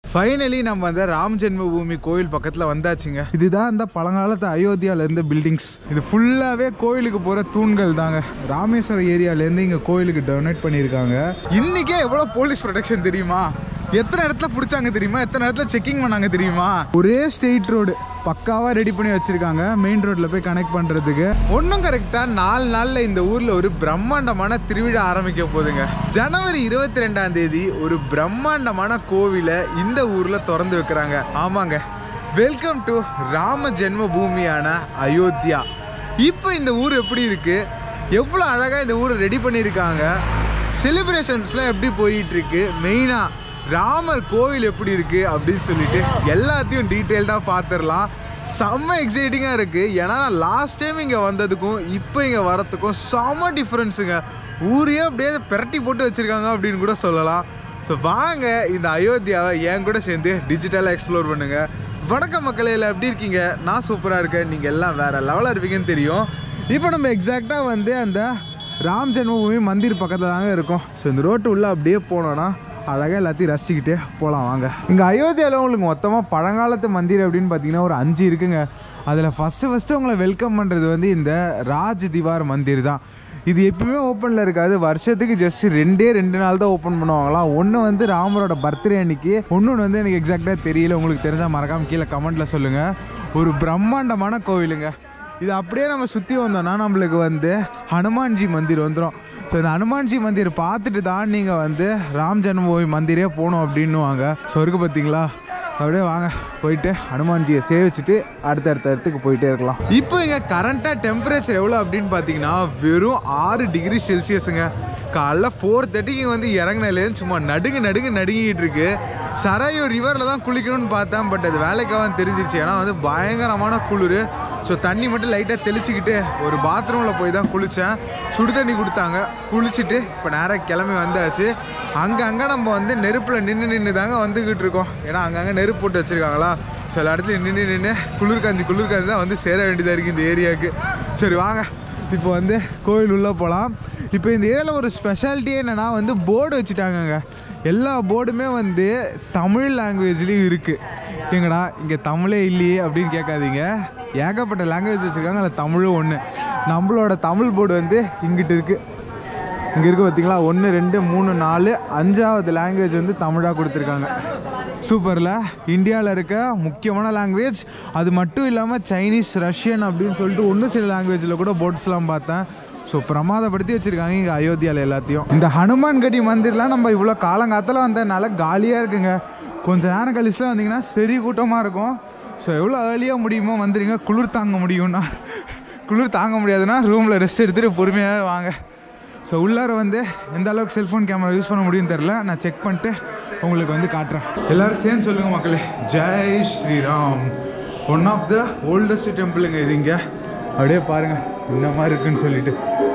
finally நம்ம அந்த ராம் ஜென்ம பூமி கோயில் பக்கத்தில் வந்தாச்சுங்க இதுதான் இந்த பழங்காலத்து அயோத்தியாவில் இருந்த பில்டிங்ஸ் இது ஃபுல்லாகவே கோயிலுக்கு போகிற தூண்கள் தாங்க ராமேஸ்வரம் ஏரியாலேருந்து இங்கே கோயிலுக்கு டொனேட் பண்ணியிருக்காங்க இன்னைக்கே எவ்வளோ போலீஸ் ப்ரொடெக்ஷன் தெரியுமா எத்தனை இடத்துல பிடிச்சாங்க தெரியுமா எத்தனை இடத்துல செக்கிங் பண்ணாங்க தெரியுமா ஒரே ஸ்ட்ரெயிட் ரோடு பக்காவாக ரெடி பண்ணி வச்சிருக்காங்க மெயின் ரோட்டில் போய் கனெக்ட் பண்ணுறதுக்கு ஒன்றும் கரெக்டாக நாலு நாளில் இந்த ஊரில் ஒரு பிரம்மாண்டமான திருவிழா ஆரம்பிக்க போகுதுங்க ஜனவரி இருபத்தி ரெண்டாம் தேதி ஒரு பிரம்மாண்டமான கோவிலை இந்த ஊரில் திறந்து வைக்கிறாங்க ஆமாங்க வெல்கம் டு ராம ஜென்ம பூமியான அயோத்தியா இப்போ இந்த ஊர் எப்படி இருக்கு எவ்வளோ அழகாக இந்த ஊரை ரெடி பண்ணியிருக்காங்க செலிப்ரேஷன்ஸ்லாம் எப்படி போயிட்டு இருக்கு மெயினாக ராமர் கோவில் எப்படி இருக்கு அப்படின்னு சொல்லிட்டு எல்லாத்தையும் டீட்டெயில்டாக பார்த்துடலாம் செம்ம எக்ஸைட்டிங்காக இருக்குது ஏன்னா நான் லாஸ்ட் டைம் இங்கே வந்ததுக்கும் இப்போ இங்கே வரத்துக்கும் செம்ம டிஃப்ரென்ஸுங்க ஊரையே அப்படியே பிரட்டி போட்டு வச்சுருக்காங்க அப்படின்னு கூட சொல்லலாம் ஸோ வாங்க இந்த அயோத்தியாவை என் கூட சேர்ந்து டிஜிட்டலாக எக்ஸ்ப்ளோர் பண்ணுங்கள் வணக்கம் மக்களே எல்லாம் எப்படி இருக்கீங்க நான் சூப்பராக இருக்கேன் நீங்கள் எல்லாம் வேறு லெவலில் இருப்பீங்கன்னு தெரியும் இப்போ நம்ம எக்ஸாக்டாக வந்து அந்த ராம் ஜென்மபூமி மந்திர் பக்கத்தில் தாங்க இருக்கோம் ஸோ இந்த ரோட்டு உள்ளே அப்படியே போனோன்னா அழகாக எல்லாத்தையும் ரசிச்சுக்கிட்டே போகலாம் வாங்க இங்கே அயோத்தியாவில் உங்களுக்கு மொத்தமாக பழங்காலத்து மந்திர் அப்படின்னு பார்த்தீங்கன்னா ஒரு அஞ்சு இருக்குங்க அதில் ஃபஸ்ட்டு ஃபஸ்ட்டு உங்களை வெல்கம் பண்ணுறது வந்து இந்த ராஜ் திவார் மந்திர் தான் இது எப்பயுமே ஓப்பனில் இருக்காது வருஷத்துக்கு ஜஸ்ட் ரெண்டே ரெண்டு நாள் தான் ஓப்பன் பண்ணுவாங்களாம் ஒன்று வந்து ராமரோட பர்த்டே அன்னைக்கு இன்னொன்று வந்து எனக்கு எக்ஸாக்டாக தெரியல உங்களுக்கு தெரிஞ்சால் மறக்காமல் கீழே கமெண்ட்டில் சொல்லுங்கள் ஒரு பிரம்மாண்டமான கோவிலுங்க இது அப்படியே நம்ம சுற்றி வந்தோம்னா நம்மளுக்கு வந்து ஹனுமான்ஜி மந்திர் வந்துடும் ஸோ இந்த ஹனுமான்ஜி மந்திர் பார்த்துட்டு தான் நீங்கள் வந்து ராம் ஜென்மபூமி மந்திரே போகணும் அப்படின்னுவாங்க ஸோ இருக்கு பார்த்தீங்களா அப்படியே வாங்க போயிட்டு ஹனுமான்ஜியை சேவிச்சுட்டு அடுத்த அடுத்த இடத்துக்கு போயிட்டே இருக்கலாம் இப்போ இங்கே கரண்ட்டாக டெம்பரேச்சர் எவ்வளோ அப்படின்னு பார்த்தீங்கன்னா வெறும் ஆறு டிகிரி செல்சியஸுங்க காலைல ஃபோர் தேர்ட்டிக்கு வந்து இறங்கினாலேருந்து சும்மா நடுங்கு நடுங்கு நடுங்கிட்டு இருக்கு சரையோ ரிவரில் தான் குளிக்கணும்னு பார்த்தேன் பட் அது வேலைக்காக தெரிஞ்சிருச்சு ஏன்னா வந்து பயங்கரமான குளிர் ஸோ தண்ணி மட்டும் லைட்டாக தெளிச்சுக்கிட்டு ஒரு பாத்ரூமில் போய் தான் குளித்தேன் சுடு தண்ணி கொடுத்தாங்க குளிச்சுட்டு இப்போ நேராக கிளம்பி வந்தாச்சு அங்கங்கே நம்ம வந்து நெருப்பில் நின்று நின்று தாங்க வந்துக்கிட்டு இருக்கோம் ஏன்னா அங்கங்கே நெருப்பு போட்டு வச்சுருக்காங்களா ஸோ எல்லா இடத்துலையும் நின்று நின்று குளிர் காஞ்சி குளிர் காஞ்சி தான் வந்து சேர வேண்டியதாக இருக்குது இந்த ஏரியாவுக்கு சரி வாங்க இப்போ வந்து கோவில் உள்ளே போகலாம் இப்போ இந்த ஏரியாவில் ஒரு ஸ்பெஷாலிட்டியே என்னென்னா வந்து போர்டு வச்சுட்டாங்கங்க எல்லா போர்டுமே வந்து தமிழ் லாங்குவேஜ்லேயும் இருக்குது ஏங்கடா இங்கே தமிழே இல்லையே அப்படின்னு கேட்காதீங்க ஏகப்பட்ட லாங்குவேஜ் வச்சுருக்காங்க அதில் தமிழும் ஒன்று நம்மளோட தமிழ் போர்டு வந்து இங்கிட்டு இருக்குது இங்கே இருக்கு பார்த்தீங்களா ஒன்று ரெண்டு மூணு நாலு அஞ்சாவது லாங்குவேஜ் வந்து தமிழாக கொடுத்துருக்காங்க சூப்பரில் இந்தியாவில் இருக்க முக்கியமான லாங்குவேஜ் அது மட்டும் இல்லாமல் சைனீஸ் ரஷ்யன் அப்படின்னு சொல்லிட்டு ஒன்று சில லாங்குவேஜில் கூட போர்ட்ஸ்லாம் பார்த்தேன் ஸோ பிரமாதப்படுத்தி வச்சுருக்காங்க இங்கே அயோத்தியாவில் எல்லாத்தையும் இந்த ஹனுமான் கடி மந்திர்லாம் நம்ம இவ்வளோ காலங்காத்தில் வந்ததுனால காலியாக இருக்குங்க கொஞ்ச நேரம் கழிச்சுலாம் வந்தீங்கன்னா சரி கூட்டமாக இருக்கும் ஸோ எவ்வளோ ஏர்லியாக முடியுமோ வந்துடுங்க குளிர் தாங்க முடியும்னா குளிர் தாங்க முடியாதுன்னா ரூமில் ரெஸ்ட் எடுத்துகிட்டு பொறுமையாக வாங்க ஸோ உள்ளார வந்து எந்த அளவுக்கு செல்ஃபோன் கேமரா யூஸ் பண்ண முடியும்னு தெரில நான் செக் பண்ணிட்டு உங்களுக்கு வந்து காட்டுறேன் எல்லாரும் சேர்ந்து சொல்லுங்கள் மக்களே Jai Shri Ram one of the oldest டெம்பிளுங்க இது இங்கே அப்படியே பாருங்கள் இந்த மாதிரி இருக்குன்னு சொல்லிட்டு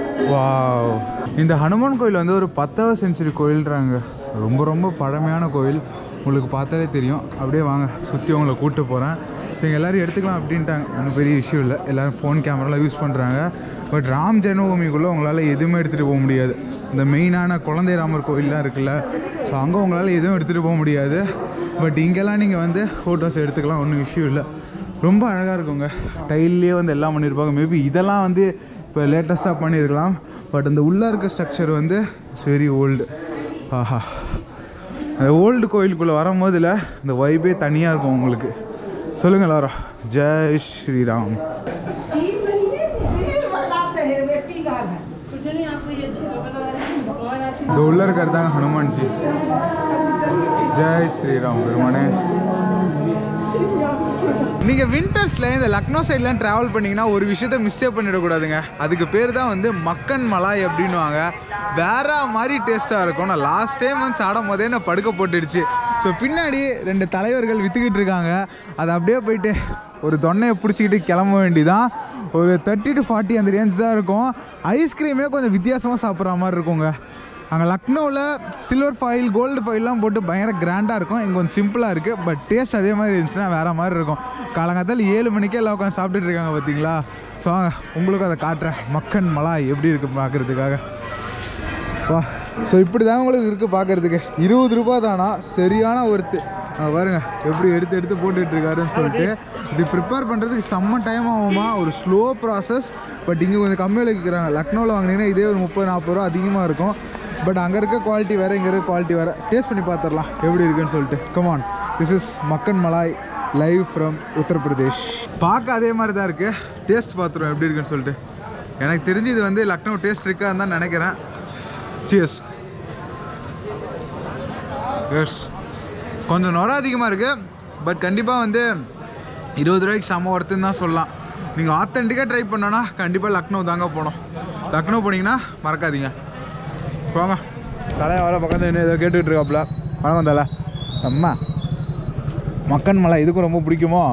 வாவ் இந்த ஹனுமான் கோயில் வந்து ஒரு பத்தாவது செஞ்சுரி கோயில்ன்றாங்க ரொம்ப ரொம்ப பழமையான கோயில் உங்களுக்கு பார்த்தாலே தெரியும் அப்படியே வாங்க சுற்றி உங்களை கூப்பிட்டு போகிறேன் நீங்கள் எல்லோரும் எடுத்துக்கலாம் அப்படின்ட்டாங்க ஒன்றும் பெரிய இஷ்யூ இல்லை எல்லோரும் ஃபோன் கேமராலாம் யூஸ் பண்ணுறாங்க பட் ராம் ஜென்மபூமிக்குள்ளே உங்களால் எதுவுமே எடுத்துகிட்டு போக முடியாது இந்த மெயினான குழந்தை ராமர் கோயிலெலாம் இருக்குல்ல ஸோ அங்கே உங்களால் எதுவும் எடுத்துகிட்டு போக முடியாது பட் இங்கெல்லாம் நீங்கள் வந்து ஃபோட்டோஸ் எடுத்துக்கலாம் ஒன்றும் இஷ்யூ இல்லை ரொம்ப அழகாக இருக்குங்க டைல்லே வந்து எல்லாம் பண்ணியிருப்பாங்க மேபி இதெல்லாம் வந்து இப்போ லேட்டஸ்ட்டாக பண்ணியிருக்கலாம் பட் அந்த உள்ளே இருக்க ஸ்ட்ரக்சர் வந்து இட்ஸ் வெரி ஓல்டு ஆஹா அந்த ஓல்டு கோயிலுக்குள்ளே வரும்போதில் இந்த வைபே தனியாக இருக்கும் உங்களுக்கு சொல்லுங்கள் எல்லாரும் ஜெய் ஸ்ரீராம் कुछ नहीं आपको ये अच्छी लग रहा है भगवान आपकी இந்த உள்ள இருக்கிறது தாங்க ஹனுமான்ஜி ஜெய் ஸ்ரீராம் பெருமானே நீங்கள் வின்டர்ஸில் இந்த லக்னோ சைட்லாம் ட்ராவல் பண்ணிங்கன்னா ஒரு விஷயத்த மிஸ்ஸே பண்ணிடக்கூடாதுங்க அதுக்கு பேர் தான் வந்து மக்கன் மலாய் அப்படின்னுவாங்க வேற மாதிரி டேஸ்ட்டாக இருக்கும் நான் லாஸ்ட் டைம் வந்து சாடும் போதே நான் படுக்க போட்டுடுச்சு ஸோ பின்னாடி ரெண்டு தலைவர்கள் விற்றுக்கிட்டு இருக்காங்க அதை அப்படியே போயிட்டு ஒரு தொன்னையை பிடிச்சிக்கிட்டு கிளம்ப வேண்டிதான் ஒரு தேர்ட்டி டு ஃபார்ட்டி அந்த ரேஞ்ச் தான் இருக்கும் ஐஸ்கிரீமே கொஞ்சம் வித்தியாசமாக சாப்பிட்ற மாதிரி இருக்குங்க அங்கே லக்னோவில் சில்வர் ஃபாயில் கோல்டு ஃபாயில்லாம் போட்டு பயங்கர கிராண்டாக இருக்கும் இங்கே கொஞ்சம் சிம்பிளாக இருக்குது பட் டேஸ்ட் அதே மாதிரி இருந்துச்சுன்னா வேறு மாதிரி இருக்கும் காலங்காத்தால் ஏழு மணிக்கே எல்லாம் உட்காந்து சாப்பிட்டுட்டு இருக்காங்க பார்த்தீங்களா ஸோ வாங்க உங்களுக்கும் அதை காட்டுறேன் மக்கன் மலாய் எப்படி இருக்குது பார்க்குறதுக்காக வா ஸோ இப்படி தான் உங்களுக்கு இருக்குது பார்க்குறதுக்கு இருபது ரூபா தானா சரியான ஒருத்து அங்க பாருங்க எப்படி எடுத்து எடுத்து போட்டுட்டு இருக்காருன்னு சொல்லிட்டு இது ப்ரிப்பேர் பண்ணுறதுக்கு செம்ம டைம் ஆகுமா ஒரு ஸ்லோ ப்ராசஸ் பட் இங்கே கொஞ்சம் கம்மியில் விற்கிறாங்க லக்னோவில் வாங்கினீங்கன்னா இதே ஒரு முப்பது நாற்பது ரூபா அதிகமாக இருக்கும் பட் அங்கே இருக்க குவாலிட்டி வேறு இங்கே இருக்க குவாலிட்டி வேறு டேஸ்ட் பண்ணி பார்த்துடலாம் எப்படி இருக்குன்னு சொல்லிட்டு come on this is makhan malai live from Uttar Pradesh பார்க்க அதே மாதிரி தான் இருக்குது டேஸ்ட் பார்த்துருவோம் எப்படி இருக்குன்னு சொல்லிட்டு எனக்கு தெரிஞ்சு இது வந்து லக்னோ டேஸ்ட் இருக்கான்னு தான் நினைக்கிறேன் சியர்ஸ் எஸ் கொஞ்சம் நுர அதிகமாக இருக்குது பட் கண்டிப்பாக வந்து இருபது ரூபாய்க்கு செம ஒர்த்துன்னு தான் சொல்லலாம் நீங்கள் ஆத்தென்டிக்காக ட்ரை பண்ணோன்னா கண்டிப்பாக லக்னோ தாங்க போகணும் லக்னோ போனீங்கன்னா மறக்காதீங்க போங்க தலையை வர பக்கத்தில் என்ன ஏதோ கேட்டுக்கிட்டு இருக்காப்புல வணக்கம் தலை அம்மா மக்கன் மலை இதுக்கும் ரொம்ப பிடிக்குமோ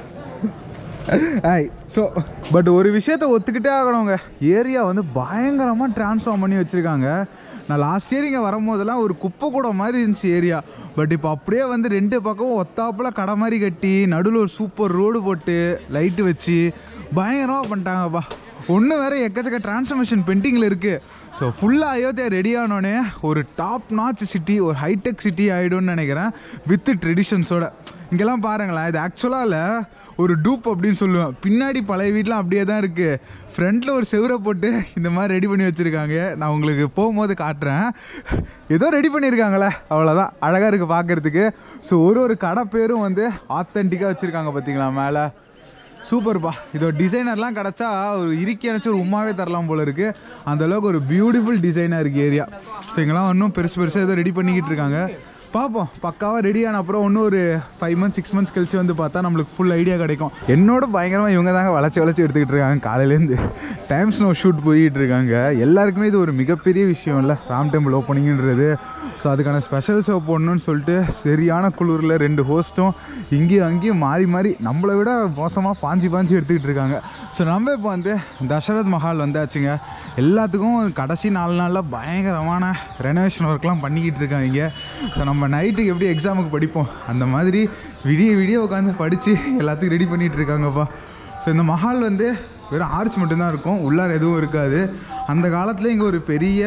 ஐ ஸோ பட் ஒரு விஷயத்த ஒத்துக்கிட்டே ஆகணுங்க ஏரியா வந்து பயங்கரமாக ட்ரான்ஸ்ஃபார்ம் பண்ணி வச்சுருக்காங்க நான் லாஸ்ட் இயர் இங்கே வரும்போதெல்லாம் ஒரு குப்பை கூட மாதிரி இருந்துச்சு ஏரியா பட் இப்போ அப்படியே வந்து ரெண்டு பக்கமும் ஒத்தாப்புல கடை மாதிரி கட்டி நடுவில் ஒரு சூப்பர் ரோடு போட்டு லைட்டு வச்சு பயங்கரமாக பண்ணிட்டாங்கப்பா ஒன்று வேற எக்கச்சக்க டிரான்ஸ்ஃபர்மேஷன் பெண்டிங்கில் இருக்குது ஸோ ஃபுல்லாக அயோத்தியா ரெடி ஆனோடனே ஒரு டாப் நாச் சிட்டி ஒரு ஹைடெக் சிட்டி ஆகிடும்னு நினைக்கிறேன் வித் ட்ரெடிஷன்ஸோட இங்கெல்லாம் பாருங்களேன் இது ஆக்சுவலாக இல்லை ஒரு டூப் அப்படின்னு சொல்லுவேன் பின்னாடி பழைய வீட்லாம் அப்படியே தான் இருக்குது ஃப்ரண்ட்டில் ஒரு செவரை போட்டு இந்த மாதிரி ரெடி பண்ணி வச்சுருக்காங்க நான் உங்களுக்கு போகும்போது காட்டுறேன் ஏதோ ரெடி பண்ணியிருக்காங்களே அவ்வளோதான் அழகாக இருக்குது பார்க்குறதுக்கு ஸோ ஒரு ஒரு கடை பேரும் வந்து ஆத்தென்டிக்காக வச்சுருக்காங்க பார்த்தீங்களா மேலே சூப்பர்ப்பா இதோட டிசைனர்லாம் கிடச்சா ஒரு இறுக்கி அணைச்சி ஒரு உமாவே தரலாம் போல இருக்கு அந்த அளவுக்கு ஒரு பியூட்டிஃபுல் டிசைனாக இருக்குது ஏரியா ஸோ இங்கெல்லாம் இன்னும் பெருசு பெருசாக ஏதோ ரெடி பண்ணிக்கிட்டு இருக்காங்க பார்ப்போம் பக்காவாக ரெடி ஆன அப்புறம் இன்னும் ஒரு ஃபைவ் மந்த்ஸ் சிக்ஸ் மந்த்ஸ் கழிச்சு வந்து பார்த்தா நம்மளுக்கு ஃபுல் ஐடியா கிடைக்கும் என்னோட பயங்கரமாக இவங்க தாங்க வளைச்சி வளைச்சி எடுத்துக்கிட்டு இருக்காங்க காலையிலேருந்து டைம் ஸ்னோ ஷூட் போயிட்டு இருக்காங்க எல்லாருக்குமே இது ஒரு மிகப்பெரிய விஷயம் இல்லை ராம் டெம்பிள் ஓப்பனிங்ன்றது ஸோ அதுக்கான ஸ்பெஷல் ஷோ போடணும்னு சொல்லிட்டு சரியான குளிரில் ரெண்டு ஹோஸ்ட்டும் இங்கேயும் அங்கேயும் மாறி மாறி நம்மளை விட மோசமாக பாஞ்சி பாஞ்சி எடுத்துக்கிட்டு இருக்காங்க ஸோ நம்ம இப்போ வந்து தசரத் மஹால் வந்தாச்சுங்க எல்லாத்துக்கும் கடைசி நாலு நாளில் பயங்கரமான ரெனோவேஷன் ஒர்க்லாம் பண்ணிக்கிட்டு இருக்காங்க இங்கே ஸோ நம்ம நைட்டுக்கு எப்படி எக்ஸாமுக்கு படிப்போம் அந்த மாதிரி விடிய விடிய உட்காந்து படித்து எல்லாத்துக்கும் ரெடி பண்ணிகிட்டு இருக்காங்கப்பா ஸோ இந்த மஹால் வந்து வெறும் ஆர்ச் மட்டும்தான் இருக்கும் உள்ளார எதுவும் இருக்காது அந்த காலத்தில் இங்கே ஒரு பெரிய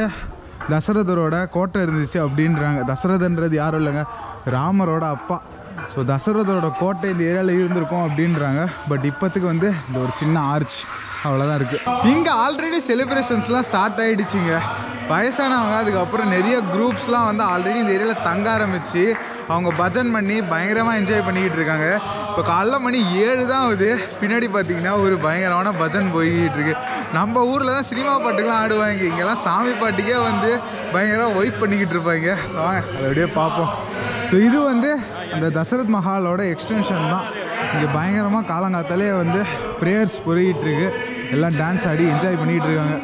தசரதரோட கோட்டை இருந்துச்சு அப்படின்றாங்க தசரதன்றது யாரும் இல்லைங்க ராமரோட அப்பா ஸோ தசரதரோட கோட்டை இந்த ஏரியாவில் இருந்திருக்கும் அப்படின்றாங்க பட் இப்போத்துக்கு வந்து இந்த ஒரு சின்ன ஆர்ச் அவ்வளோதான் இருக்குது இங்கே ஆல்ரெடி செலிப்ரேஷன்ஸ்லாம் ஸ்டார்ட் ஆகிடுச்சிங்க வயசானவங்க அதுக்கப்புறம் நிறைய குரூப்ஸ்லாம் வந்து ஆல்ரெடி இந்த ஏரியாவில் தங்க ஆரம்பிச்சு அவங்க பஜன் பண்ணி பயங்கரமாக என்ஜாய் பண்ணிக்கிட்டு இருக்காங்க இப்போ காலைல மணி ஏழு தான் ஆகுது பின்னாடி பார்த்தீங்கன்னா ஒரு பயங்கரமான பஜன் போய்கிட்டு இருக்கு நம்ம ஊரில் தான் சினிமா பாட்டுக்கெலாம் ஆடுவாங்க இங்கெல்லாம் சாமி பாட்டுக்கே வந்து பயங்கரமாக ஒய்ப் பண்ணிக்கிட்டு இருப்பாங்க வாங்க அதை அப்படியே பார்ப்போம் ஸோ இது வந்து அந்த தசரத் மஹாலோட எக்ஸ்டென்ஷன் தான் இங்கே பயங்கரமாக காலங்காத்தாலே வந்து ப்ரேயர்ஸ் பொருகிட்டு இருக்கு எல்லாம் டான்ஸ் ஆடி என்ஜாய் பண்ணிக்கிட்டு இருக்காங்க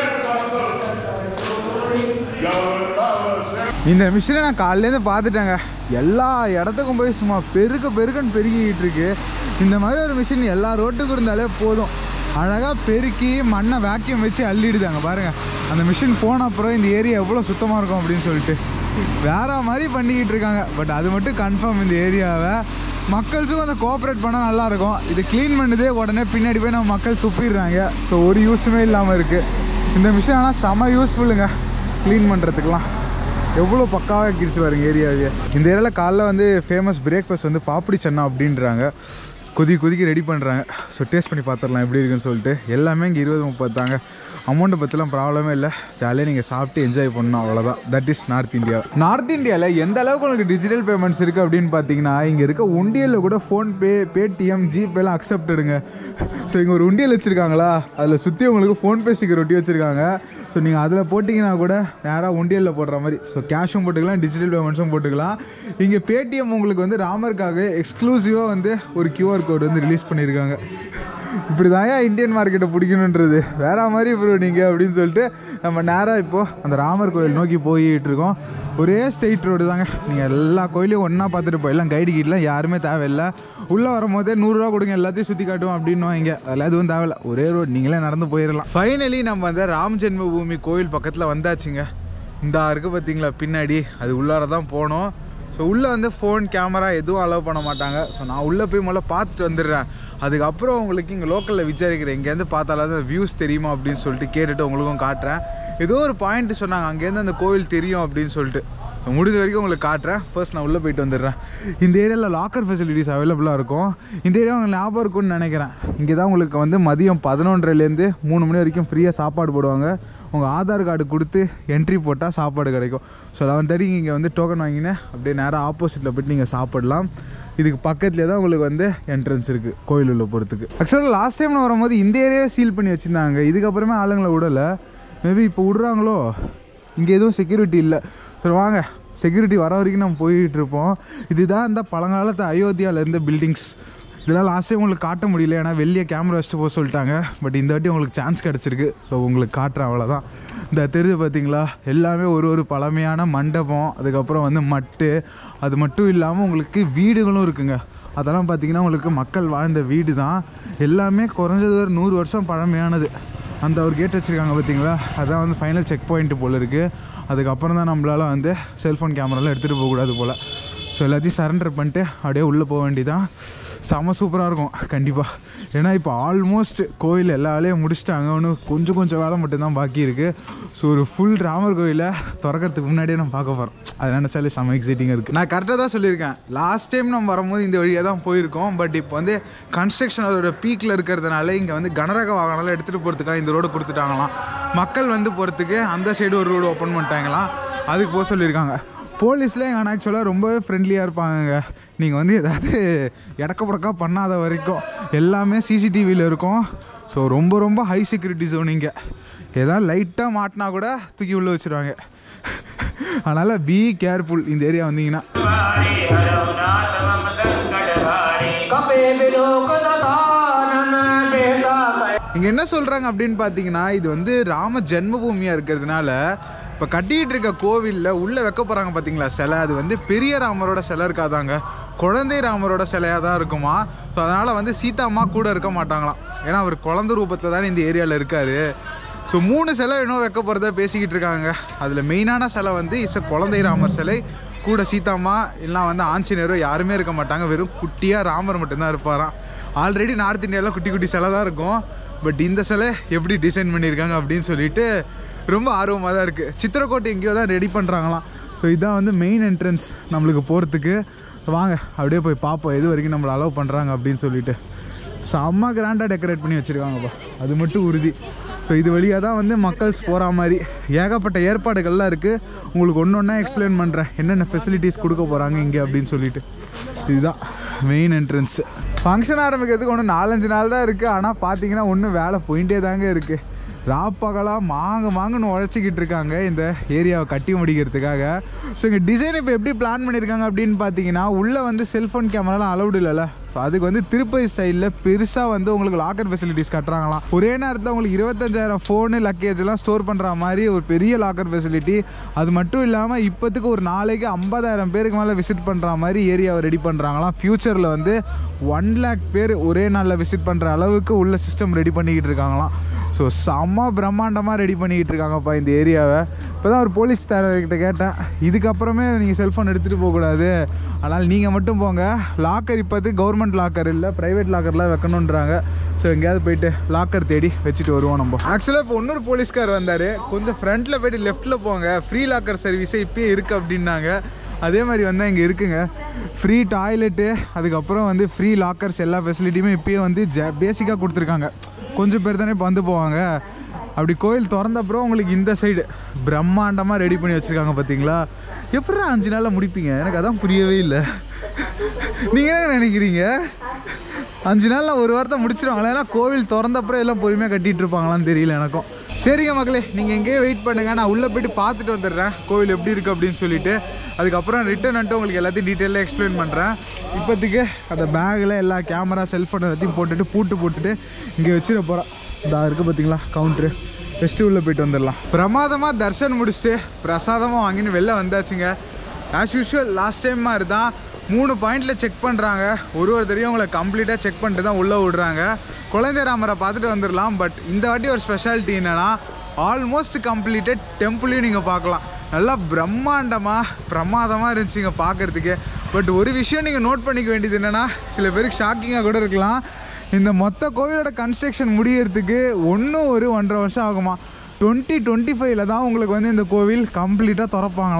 இந்த மிஷினை நான் காலையிலேருந்து பார்த்துட்டேங்க எல்லா இடத்துக்கும் போய் சும்மா பெருக்க பெருக்கன்னு பெருக்கிக்கிட்டு இருக்கு இந்த மாதிரி ஒரு மிஷின் எல்லா ரோட்டுக்கும் இருந்தாலே போதும் அழகாக பெருக்கி மண்ணை வேக்யூம் வச்சு அள்ளிடுதாங்க பாருங்கள் அந்த மிஷின் போன அப்புறம் இந்த ஏரியா எவ்வளோ சுத்தமாக இருக்கும் அப்படின்னு சொல்லிட்டு வேற மாதிரி பண்ணிக்கிட்டு இருக்காங்க பட் அது மட்டும் கன்ஃபார்ம் இந்த ஏரியாவை மக்களுக்கும் கொஞ்சம் கோஆப்ரேட் பண்ணால் நல்லாயிருக்கும் இது க்ளீன் பண்ணுதே உடனே பின்னாடி போய் நம்ம மக்கள் துப்பிடுறாங்க ஸோ ஒரு யூஸுமே இல்லாமல் இருக்குது இந்த மிஷின் ஆனால் செம யூஸ்ஃபுல்லுங்க க்ளீன் பண்ணுறதுக்கெலாம் எவ்வளோ பக்காவாக கிடிச்சு பாருங்க ஏரியாவே இந்த ஏரியாவில் காலைல வந்து ஃபேமஸ் பிரேக்ஃபாஸ்ட் வந்து பாப்படி சன்னா அப்படின்றாங்க கொதி கொதிக்க ரெடி பண்ணுறாங்க ஸோ டேஸ்ட் பண்ணி பார்த்துடலாம் எப்படி இருக்குன்னு சொல்லிட்டு எல்லாமே இங்கே இருபது முப்பது தாங்க அமௌண்ட்டை பற்றிலாம் ப்ராப்ளமே இல்லை ஜாலியாக நீங்கள் சாப்பிட்டு என்ஜாய் பண்ணணும் அவ்வளோதான் that is north India north இந்தியாவில் எந்த அளவுக்கு உங்களுக்கு டிஜிட்டல் பேமெண்ட்ஸ் இருக்குது அப்படின்னு பார்த்தீங்கன்னா இங்கே இருக்க உண்டியலில் கூட ஃபோன்பே பேடிஎம் ஜிபேலாம் அக்செப்டடுங்க ஸோ இங்கே ஒரு உண்டியல் வச்சுருக்காங்களா அதில் சுற்றி உங்களுக்கு ஃபோன்பே ஸ்டிக்கர் ஒட்டி வச்சுருக்காங்க ஸோ நீங்கள் அதில் போட்டிங்கன்னா கூட நேராக உண்டியலில் போடுற மாதிரி ஸோ கேஷும் போட்டுக்கலாம் டிஜிட்டல் பேமெண்ட்ஸும் போட்டுக்கலாம் இங்கே பேடிஎம் உங்களுக்கு வந்து ராமருக்காக எக்ஸ்க்ளூசிவாக வந்து ஒரு கியூஆர் கோடு வந்து ரிலீஸ் பண்ணியிருக்காங்க இப்படி தாங்க இந்தியன் மார்க்கெட்டை பிடிக்கணுன்றது வேற மாதிரி ப்ரோ நீங்கள் அப்படின்னு சொல்லிட்டு நம்ம நேராக இப்போது அந்த ராமர் கோயில் நோக்கி போயிட்டு இருக்கோம் ஒரே ஸ்ட்ரெயிட் ரோடு தாங்க நீங்கள் எல்லா கோயிலையும் ஒன்றா பார்த்துட்டு போயிடலாம் கைடு கீட்லாம் யாருமே தேவையில்லை உள்ளே வரும்போதே நூறுரூவா கொடுங்க எல்லாத்தையும் சுற்றி காட்டுவோம் அப்படின்னு இங்கே அதெல்லாம் எதுவும் தேவையில்ல ஒரே ரோடு நீங்களே நடந்து போயிடலாம் ஃபைனலி நம்ம வந்து ராம் ஜென்ம பூமி கோயில் பக்கத்தில் வந்தாச்சுங்க இந்த இருக்குது பார்த்தீங்களா பின்னாடி அது உள்ளார தான் போனோம் ஸோ உள்ளே வந்து ஃபோன் கேமரா எதுவும் அலோவ் பண்ண மாட்டாங்க ஸோ நான் உள்ளே போய் முதல்ல பார்த்துட்டு வந்துடுறேன் அதுக்கப்புறம் உங்களுக்கு இங்கே லோக்கலில் விசாரிக்கிறேன் இங்கேருந்து பார்த்தாலாவது அந்த வியூஸ் தெரியுமா அப்படின்னு சொல்லிட்டு கேட்டுட்டு உங்களுக்கும் காட்டுறேன் ஏதோ ஒரு பாயிண்ட் சொன்னாங்க அங்கேருந்து அந்த கோவில் தெரியும் அப்படின்னு சொல்லிட்டு முடிஞ்ச வரைக்கும் உங்களுக்கு காட்டுறேன் ஃபர்ஸ்ட் நான் உள்ளே போயிட்டு வந்துடுறேன் இந்த ஏரியாவில் லாக்கர் ஃபெசிலிட்டிஸ் அவைலபிளாக இருக்கும் இந்த ஏரியா உங்களுக்கு ஞாபகம் இருக்கும்னு நினைக்கிறேன் இங்கே தான் உங்களுக்கு வந்து மதியம் பதினொன்றரைலேருந்து மூணு மணி வரைக்கும் ஃப்ரீயாக சாப்பாடு போடுவாங்க உங்கள் ஆதார் கார்டு கொடுத்து என்ட்ரி போட்டால் சாப்பாடு கிடைக்கும் ஸோ லெவன் தேர்ட்டிக்கு இங்கே வந்து டோக்கன் வாங்கினேன் அப்படியே நேராக ஆப்போசிட்டில் போயிட்டு நீங்கள் சாப்பிடலாம் இதுக்கு பக்கத்துலேயே தான் உங்களுக்கு வந்து என்ட்ரன்ஸ் இருக்குது கோயில் உள்ள போகிறதுக்கு ஆக்சுவலாக லாஸ்ட் டைம் நான் வரும்போது இந்த ஏரியாவே சீல் பண்ணி வச்சுருந்தாங்க இதுக்கப்புறமே ஆளுங்களை விடலை மேபி இப்போ விட்றாங்களோ இங்கே எதுவும் செக்யூரிட்டி இல்லை சரி வாங்க செக்யூரிட்டி வர வரைக்கும் நம்ம போயிட்டு இருப்போம் இதுதான் இந்த பழங்காலத்து அயோத்தியாவில் இருந்த பில்டிங்ஸ் இதெல்லாம் லாஸ்ட் டைம் உங்களுக்கு காட்ட முடியல ஏன்னா வெளியே கேமரா வச்சுட்டு போக சொல்லிட்டாங்க பட் இந்த வாட்டி உங்களுக்கு சான்ஸ் கிடச்சிருக்கு ஸோ உங்களுக்கு காட்டுறேன் அவ்வளோதான் இந்த தெரிஞ்சு பார்த்தீங்களா எல்லாமே ஒரு ஒரு பழமையான மண்டபம் அதுக்கப்புறம் வந்து மட்டு அது மட்டும் இல்லாமல் உங்களுக்கு வீடுகளும் இருக்குங்க அதெல்லாம் பார்த்தீங்கன்னா உங்களுக்கு மக்கள் வாழ்ந்த வீடு தான் எல்லாமே குறைஞ்சது ஒரு நூறு வருஷம் பழமையானது அந்த ஒரு கேட் வச்சுருக்காங்க பார்த்தீங்களா அதான் வந்து ஃபைனல் செக் பாயிண்ட் போல் இருக்குது அதுக்கப்புறம் தான் நம்மளால வந்து செல்ஃபோன் கேமராலாம் எடுத்துகிட்டு போகக்கூடாது போல் ஸோ எல்லாத்தையும் சரண்டர் பண்ணிட்டு அப்படியே உள்ளே போக வேண்டியதான் செம்ம சூப்பராக இருக்கும் கண்டிப்பாக ஏன்னா இப்போ ஆல்மோஸ்ட் கோயில் எல்லா வேலையும் முடிச்சிட்டாங்க இன்னும் கொஞ்சம் கொஞ்சம் வேலை மட்டும்தான் பாக்கி இருக்குது ஸோ ஒரு ஃபுல் ராமர் கோயிலை திறக்கிறதுக்கு முன்னாடியே நம்ம பார்க்க போகிறோம் அது நினச்சாலே செம்ம எக்ஸைட்டிங்காக இருக்குது நான் கரெக்டாக தான் சொல்லியிருக்கேன் லாஸ்ட் டைம் நம்ம வரும்போது இந்த வழியாக தான் போயிருக்கோம் பட் இப்போ வந்து கன்ஸ்ட்ரக்ஷன் அதோட பீக்கில் இருக்கிறதுனால இங்கே வந்து கனரக வாகனம்லாம் எடுத்துகிட்டு போகிறதுக்காக இந்த ரோடு கொடுத்துட்டாங்களாம் மக்கள் வந்து போகிறதுக்கு அந்த சைடு ஒரு ரோடு ஓப்பன் பண்ணிட்டாங்களாம் அதுக்கு போக சொல்லியிருக்காங்க போலீஸ்லேயும் எங்கள் ஆக்சுவலாக ரொம்பவே ஃப்ரெண்ட்லியாக இருப்பாங்கங்க நீங்கள் வந்து ஏதாவது இடக்க புடக்கா பண்ணாத வரைக்கும் எல்லாமே சிசிடிவியில் இருக்கும் ஸோ ரொம்ப ரொம்ப ஹை செக்யூரிட்டி ஜோன் இங்கே ஏதாவது லைட்டாக மாட்டினா கூட தூக்கி உள்ளே வச்சுருவாங்க அதனால் பி கேர்ஃபுல் இந்த ஏரியா வந்தீங்கன்னா இங்கே என்ன சொல்கிறாங்க அப்படின்னு பார்த்தீங்கன்னா இது வந்து ராம ஜென்மபூமியாக இருக்கிறதுனால இப்போ கட்டிக்கிட்டு இருக்க கோவிலில் உள்ளே வைக்க போகிறாங்க பார்த்தீங்களா சிலை அது வந்து பெரிய ராமரோட சிலை இருக்காதாங்க குழந்தை ராமரோட சிலையாக தான் இருக்குமா ஸோ அதனால் வந்து சீதாம்மா கூட இருக்க மாட்டாங்களாம் ஏன்னா அவர் குழந்தை ரூபத்தில் தானே இந்த ஏரியாவில் இருக்கார் ஸோ மூணு சிலை இன்னும் வைக்க போகிறதா பேசிக்கிட்டு இருக்காங்க அதில் மெயினான சிலை வந்து இஸ் குழந்தை ராமர் சிலை கூட சீதாம்மா இல்லைனா வந்து ஆஞ்சநேயரோ யாருமே இருக்க மாட்டாங்க வெறும் குட்டியாக ராமர் மட்டும்தான் இருப்பாராம் ஆல்ரெடி நார்த் இந்தியாவில் குட்டி குட்டி சிலை தான் இருக்கும் பட் இந்த சிலை எப்படி டிசைன் பண்ணியிருக்காங்க அப்படின்னு சொல்லிட்டு ரொம்ப ஆர்வமாக தான் இருக்குது சித்திரக்கோட்டை எங்கேயோ தான் ரெடி பண்ணுறாங்களாம் ஸோ இதுதான் வந்து மெயின் என்ட்ரன்ஸ் நம்மளுக்கு போகிறதுக்கு வாங்க அப்படியே போய் பார்ப்போம் எது வரைக்கும் நம்மளை அலோவ் பண்ணுறாங்க அப்படின்னு சொல்லிட்டு செம்ம கிராண்டாக டெக்கரேட் பண்ணி வச்சுருக்காங்கப்பா அது மட்டும் உறுதி ஸோ இது வழியாக தான் வந்து மக்கள்ஸ் போகிற மாதிரி ஏகப்பட்ட ஏற்பாடுகள்லாம் இருக்குது உங்களுக்கு ஒன்று ஒன்றா எக்ஸ்பிளைன் பண்ணுறேன் என்னென்ன ஃபெசிலிட்டிஸ் கொடுக்க போகிறாங்க இங்கே அப்படின்னு சொல்லிட்டு இதுதான் மெயின் என்ட்ரன்ஸு ஃபங்க்ஷன் ஆரம்பிக்கிறதுக்கு ஒன்று நாலஞ்சு நாள் தான் இருக்குது ஆனால் பார்த்தீங்கன்னா ஒன்றும் வேலை போயிட்டே தாங்க இருக்குது ராப்பகலாக மாங்க மாங்கன்னு உழைச்சிக்கிட்டு இருக்காங்க இந்த ஏரியாவை கட்டி முடிக்கிறதுக்காக ஸோ இங்கே டிசைன் இப்போ எப்படி பிளான் பண்ணியிருக்காங்க அப்படின்னு பார்த்தீங்கன்னா உள்ளே வந்து செல்ஃபோன் கேமராலாம் அலௌடு இல்லைல்ல ஸோ அதுக்கு வந்து திருப்பதி ஸ்டைலில் பெருசாக வந்து உங்களுக்கு லாக்கர் ஃபெசிலிட்டிஸ் கட்டுறாங்களாம் ஒரே நேரத்தில் உங்களுக்கு இருபத்தஞ்சாயிரம் ஃபோனு லக்கேஜ்லாம் ஸ்டோர் பண்ணுற மாதிரி ஒரு பெரிய லாக்கர் ஃபெசிலிட்டி அது மட்டும் இல்லாமல் இப்போத்துக்கு ஒரு நாளைக்கு ஐம்பதாயிரம் பேருக்கு மேலே விசிட் பண்ணுற மாதிரி ஏரியாவை ரெடி பண்ணுறாங்களாம் ஃப்யூச்சரில் வந்து ஒன் லேக் பேர் ஒரே நாளில் விசிட் பண்ணுற அளவுக்கு உள்ள சிஸ்டம் ரெடி பண்ணிக்கிட்டு இருக்காங்களாம் ஸோ செம்ம பிரம்மாண்டமாக ரெடி பண்ணிக்கிட்டு இருக்காங்கப்பா இந்த ஏரியாவை இப்போ தான் ஒரு போலீஸ் கிட்ட கேட்டேன் இதுக்கப்புறமே நீங்கள் செல்ஃபோன் எடுத்துகிட்டு போகக்கூடாது அதனால் நீங்கள் மட்டும் போங்க லாக்கர் இப்போது கவர்மெண்ட் லாக்கர் இல்லை ப்ரைவேட் லாக்கர்லாம் வைக்கணுன்றாங்க ஸோ எங்கேயாவது போயிட்டு லாக்கர் தேடி வச்சுட்டு வருவோம் நம்ம ஆக்சுவலாக இப்போ இன்னொரு போலீஸ்கார் வந்தார் கொஞ்சம் ஃப்ரண்ட்டில் போயிட்டு லெஃப்ட்டில் போங்க ஃப்ரீ லாக்கர் சர்வீஸே இப்போயே இருக்குது அப்படின்னாங்க அதே மாதிரி வந்தால் இங்கே இருக்குங்க ஃப்ரீ டாய்லெட்டு அதுக்கப்புறம் வந்து ஃப்ரீ லாக்கர்ஸ் எல்லா ஃபெசிலிட்டியுமே இப்போயே வந்து ஜ பேசிக்காக கொடுத்துருக்காங்க கொஞ்சம் பேர் தானே இப்போ வந்து போவாங்க அப்படி கோயில் திறந்தப்புறம் உங்களுக்கு இந்த சைடு பிரம்மாண்டமாக ரெடி பண்ணி வச்சுருக்காங்க பார்த்தீங்களா எப்படா அஞ்சு நாளில் முடிப்பீங்க எனக்கு அதான் புரியவே இல்லை நீங்கள் என்ன நினைக்கிறீங்க அஞ்சு நாளில் ஒரு வாரத்தை முடிச்சிருவாங்களா ஏன்னா கோவில் திறந்தப்புறம் எல்லாம் பொறுமையாக கட்டிகிட்டு இருப்பாங்களான்னு தெரியல எனக்கும் சரிங்க மக்களே நீங்கள் எங்கேயே வெயிட் பண்ணுங்கள் நான் உள்ளே போயிட்டு பார்த்துட்டு வந்துடுறேன் கோவில் எப்படி இருக்குது அப்படின்னு சொல்லிட்டு அதுக்கப்புறம் ரிட்டன் வந்துட்டு உங்களுக்கு எல்லாத்தையும் டீட்டெயிலாக எக்ஸ்பிளைன் பண்ணுறேன் இப்போதைக்கு அந்த பேக்கில் எல்லா கேமரா செல்ஃபோன் எல்லாத்தையும் போட்டுட்டு பூட்டு போட்டுட்டு இங்கே வச்சிட போகிறோம் இதா இருக்குது பார்த்தீங்களா கவுண்ட்ரு ஃபெஸ்ட்டு உள்ளே போயிட்டு வந்துடலாம் பிரமாதமாக தர்ஷன் முடிச்சுட்டு பிரசாதமாக வாங்கின்னு வெளில வந்தாச்சுங்க ஆஸ் யூஷுவல் லாஸ்ட் டைம் மாதிரி தான் மூணு பாயிண்டில் செக் பண்ணுறாங்க ஒரு ஒருத்தரையும் உங்களை கம்ப்ளீட்டாக செக் பண்ணிட்டு தான் உள்ளே விடுறாங்க குழந்தை ராமரை பார்த்துட்டு வந்துடலாம் பட் இந்த வாட்டி ஒரு ஸ்பெஷாலிட்டி என்னென்னா ஆல்மோஸ்ட் கம்ப்ளீட்டட் டெம்பிளையும் நீங்கள் பார்க்கலாம் நல்லா பிரம்மாண்டமாக பிரமாதமாக இருந்துச்சுங்க பார்க்குறதுக்கு பட் ஒரு விஷயம் நீங்கள் நோட் பண்ணிக்க வேண்டியது என்னென்னா சில பேருக்கு ஷாக்கிங்காக கூட இருக்கலாம் இந்த மொத்த கோவிலோட கன்ஸ்ட்ரக்ஷன் முடியறதுக்கு ஒன்றும் ஒரு ஒன்றரை வருஷம் ஆகுமா டுவெண்ட்டி டுவெண்ட்டி ஃபைவ்ல தான் உங்களுக்கு வந்து இந்த கோவில் கம்ப்ளீட்டாக திறப்பாங்களாம்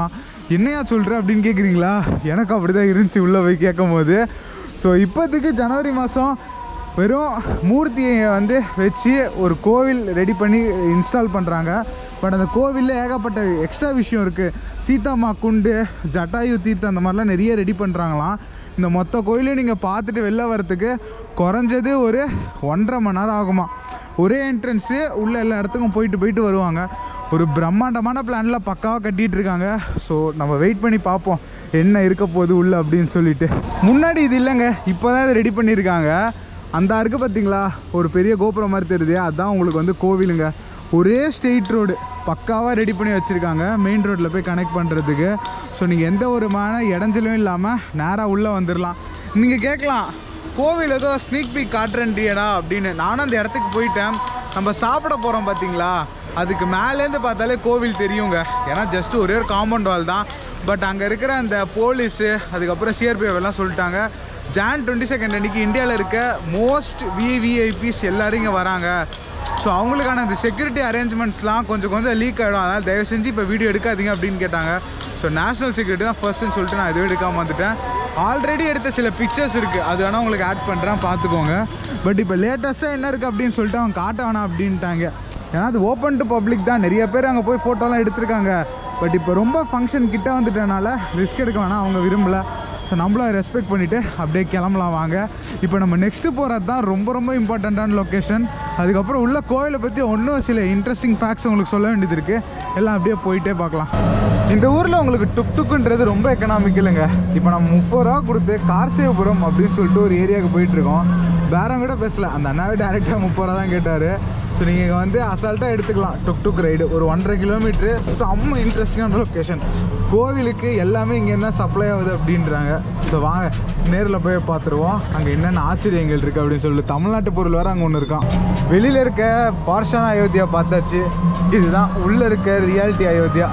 என்னையா சொல்கிற அப்படின்னு கேட்குறீங்களா எனக்கு அப்படி தான் இருந்துச்சு உள்ளே போய் கேட்கும் போது ஸோ இப்போதைக்கு ஜனவரி மாதம் வெறும் மூர்த்தியை வந்து வச்சு ஒரு கோவில் ரெடி பண்ணி இன்ஸ்டால் பண்ணுறாங்க பட் அந்த கோவிலில் ஏகப்பட்ட எக்ஸ்ட்ரா விஷயம் இருக்குது சீதாமா குண்டு ஜட்டாயு தீர்த்தம் அந்த மாதிரிலாம் நிறைய ரெடி பண்ணுறாங்களாம் இந்த மொத்த கோயிலையும் நீங்கள் பார்த்துட்டு வெளில வரத்துக்கு குறைஞ்சது ஒரு ஒன்றரை மணி நேரம் ஆகுமா ஒரே என்ட்ரன்ஸு உள்ள எல்லா இடத்துக்கும் போயிட்டு போயிட்டு வருவாங்க ஒரு பிரம்மாண்டமான பிளானில் பக்காவாக கட்டிகிட்டு இருக்காங்க ஸோ நம்ம வெயிட் பண்ணி பார்ப்போம் என்ன இருக்க போகுது உள்ள அப்படின்னு சொல்லிட்டு முன்னாடி இது இல்லைங்க இப்போ தான் இதை ரெடி பண்ணியிருக்காங்க அந்த இருக்குது பார்த்தீங்களா ஒரு பெரிய கோபுரம் மாதிரி தெரியுது அதுதான் உங்களுக்கு வந்து கோவிலுங்க ஒரே ஸ்ட்ரெயிட் ரோடு பக்காவாக ரெடி பண்ணி வச்சுருக்காங்க மெயின் ரோட்டில் போய் கனெக்ட் பண்ணுறதுக்கு ஸோ நீங்கள் எந்த ஒரு மான இடைஞ்சலும் இல்லாமல் நேராக உள்ளே வந்துடலாம் நீங்கள் கேட்கலாம் கோவில் ஏதோ ஸ்னீக் பீக் காட்டுறேன்டியடா அப்படின்னு நானும் அந்த இடத்துக்கு போயிட்டேன் நம்ம சாப்பிட போகிறோம் பார்த்தீங்களா அதுக்கு மேலேருந்து பார்த்தாலே கோவில் தெரியுங்க ஏன்னா ஜஸ்ட் ஒரே ஒரு காம்பவுண்ட் வால் தான் பட் அங்கே இருக்கிற அந்த போலீஸு அதுக்கப்புறம் சிஆர்பிஎஃப் எல்லாம் சொல்லிட்டாங்க ஜான் டுவெண்ட்டி செகண்ட் அன்றைக்கி இந்தியாவில் இருக்க மோஸ்ட் விவிஐபிஸ் எல்லாரும் இங்கே வராங்க ஸோ அவங்களுக்கான இந்த செக்யூரிட்டி அரேஞ்ச்மெண்ட்ஸ்லாம் கொஞ்சம் கொஞ்சம் லீக் ஆகிடும் அதனால் தயவு செஞ்சு இப்போ வீடியோ எடுக்காதீங்க அப்படின்னு கேட்டாங்க ஸோ நேஷனல் செக்யூரிட்டி தான் ஃபர்ஸ்ட்னு சொல்லிட்டு நான் எதுவும் எடுக்காமல் வந்துட்டேன் ஆல்ரெடி எடுத்த சில பிக்சர்ஸ் இருக்குது அது வேணால் உங்களுக்கு ஆட் பண்ணுறேன் பார்த்துக்கோங்க பட் இப்போ லேட்டஸ்ட்டாக என்ன இருக்குது அப்படின்னு சொல்லிட்டு அவங்க காட்ட வேணாம் அப்படின்ட்டாங்க ஏன்னா அது ஓப்பன் டு பப்ளிக் தான் நிறைய பேர் அங்கே போய் ஃபோட்டோலாம் எடுத்திருக்காங்க பட் இப்போ ரொம்ப ஃபங்க்ஷன் கிட்ட வந்துட்டனால ரிஸ்க் எடுக்க வேணாம் அவங்க விரும்பலை ஸோ நம்மளும் ரெஸ்பெக்ட் பண்ணிவிட்டு அப்படியே கிளம்பலாம் வாங்க இப்போ நம்ம நெக்ஸ்ட்டு போகிறது தான் ரொம்ப ரொம்ப இம்பார்ட்டண்ட்டான லொக்கேஷன் அதுக்கப்புறம் உள்ள கோயிலை பற்றி ஒன்றும் சில இன்ட்ரெஸ்டிங் ஃபேக்ட்ஸ் உங்களுக்கு சொல்ல வேண்டியது இருக்குது எல்லாம் அப்படியே போயிட்டே பார்க்கலாம் இந்த ஊரில் உங்களுக்கு டுக் டுக்குன்றது ரொம்ப எக்கனாமிக்கலுங்க இப்போ நம்ம முப்பது ரூபா கொடுத்து கார்சேவபுரம் அப்படின்னு சொல்லிட்டு ஒரு ஏரியாவுக்கு போயிட்டுருக்கோம் பேரம் கூட பேசல அந்த அண்ணாவே டேரெக்டாக முப்பது ரூபா தான் கேட்டார் ஸோ நீங்கள் இங்கே வந்து அசால்ட்டாக எடுத்துக்கலாம் டுக் டுக் ரைடு ஒரு ஒன்றரை கிலோமீட்ரு செம்ம இன்ட்ரெஸ்டிங்கான லொக்கேஷன் கோவிலுக்கு எல்லாமே இங்கேருந்து தான் சப்ளை ஆகுது அப்படின்றாங்க ஸோ வாங்க நேரில் போய் பார்த்துருவோம் அங்கே என்னென்ன ஆச்சரியங்கள் இருக்குது அப்படின்னு சொல்லிட்டு தமிழ்நாட்டு பொருள் வேறு அங்கே ஒன்று இருக்கான் வெளியில் இருக்க பார்ஷான அயோத்தியா பார்த்தாச்சு இதுதான் உள்ளே இருக்க reality Ayodhya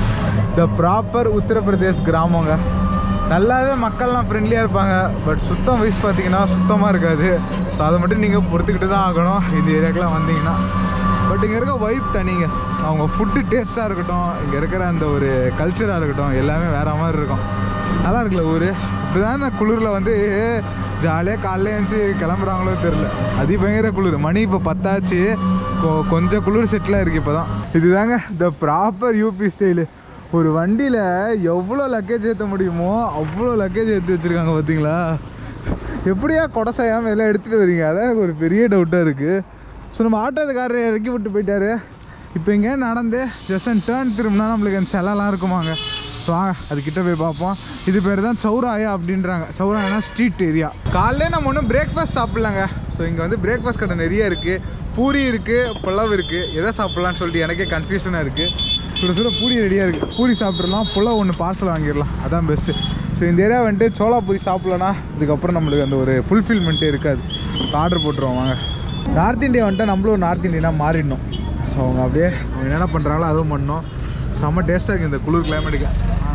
the proper Uttar Pradesh கிராமங்க நல்லாவே மக்கள்லாம் ஃப்ரெண்ட்லியாக இருப்பாங்க பட் சுத்தம் வயசு பார்த்தீங்கன்னா சுத்தமாக இருக்காது ஸோ அதை மட்டும் நீங்கள் பொறுத்துக்கிட்டு தான் ஆகணும் இந்த ஏரியாக்கெலாம் வந்தீங்கன்னா பட் இங்கே இருக்க வைப் தனிங்க அவங்க ஃபுட்டு டேஸ்ட்டாக இருக்கட்டும் இங்கே இருக்கிற அந்த ஒரு கல்ச்சராக இருக்கட்டும் எல்லாமே வேறு மாதிரி இருக்கும் நல்லா இருக்குல்ல ஊர் இப்போதான் இந்த குளிரில் வந்து ஜாலியாக காலைல எழுந்துச்சி கிளம்புறாங்களோ தெரில அதி பயங்கர குளிர் மணி இப்போ பத்தாச்சு கொ- கொஞ்சம் குளிர் செட்டிலாக இருக்குது இப்போ தான் இதுதாங்க த ப்ராப்பர் யூபி ஸ்டைலு ஒரு வண்டியில் எவ்வளோ லக்கேஜ் ஏற்ற முடியுமோ அவ்வளோ லக்கேஜ் ஏற்றி வச்சுருக்காங்க பார்த்தீங்களா எப்படியா கொடை செய்யாமல் இதெல்லாம் எடுத்துகிட்டு வரீங்க அதான் எனக்கு ஒரு பெரிய டவுட்டாக இருக்குது ஸோ நம்ம ஆட்டோக்காரர் இறக்கி விட்டு போயிட்டாரு இப்போ இங்கே நடந்து ஜஸ்ட் டேர்ன் திரும்பினா நம்மளுக்கு அந்த செலலாம் இருக்குமாங்க ஸோ வாங்க அது கிட்ட போய் பார்ப்போம் இது பேர் தான் சௌராயா அப்படின்றாங்க சௌராயனா ஸ்ட்ரீட் ஏரியா காலையில நம்ம ஒன்றும் பிரேக்ஃபாஸ்ட் சாப்பிட்லாங்க ஸோ இங்கே வந்து பிரேக்ஃபாஸ்ட் கடை நிறைய இருக்குது பூரி இருக்குது புலவு இருக்குது எதை சாப்பிட்லான்னு சொல்லிட்டு எனக்கே கன்ஃபியூஷனாக இருக்குது சுட சுட பூரி ரெடியாக இருக்குது பூரி சாப்பிட்றலாம் புலவு ஒன்று பார்சல் வாங்கிடலாம் அதான் பெஸ்ட்டு ஸோ இந்த ஏரியா வந்துட்டு சோளா பூரி சாப்பிட்லனா இதுக்கப்புறம் நம்மளுக்கு அந்த ஒரு ஃபுல்ஃபில்மெண்ட்டே இருக்காது ஆர்டர் போட்டுருவோம் வாங்க நார்த் இந்தியா வந்துட்டு நம்மளும் நார்த் இந்தியனாக மாறிடணும் ஸோ அவங்க அப்படியே அவங்க என்னென்ன பண்ணுறாங்களோ அதுவும் பண்ணோம் செம்ம டேஸ்ட்டாக இருக்குது இந்த குளிர் கிளைமேட்டுக்கு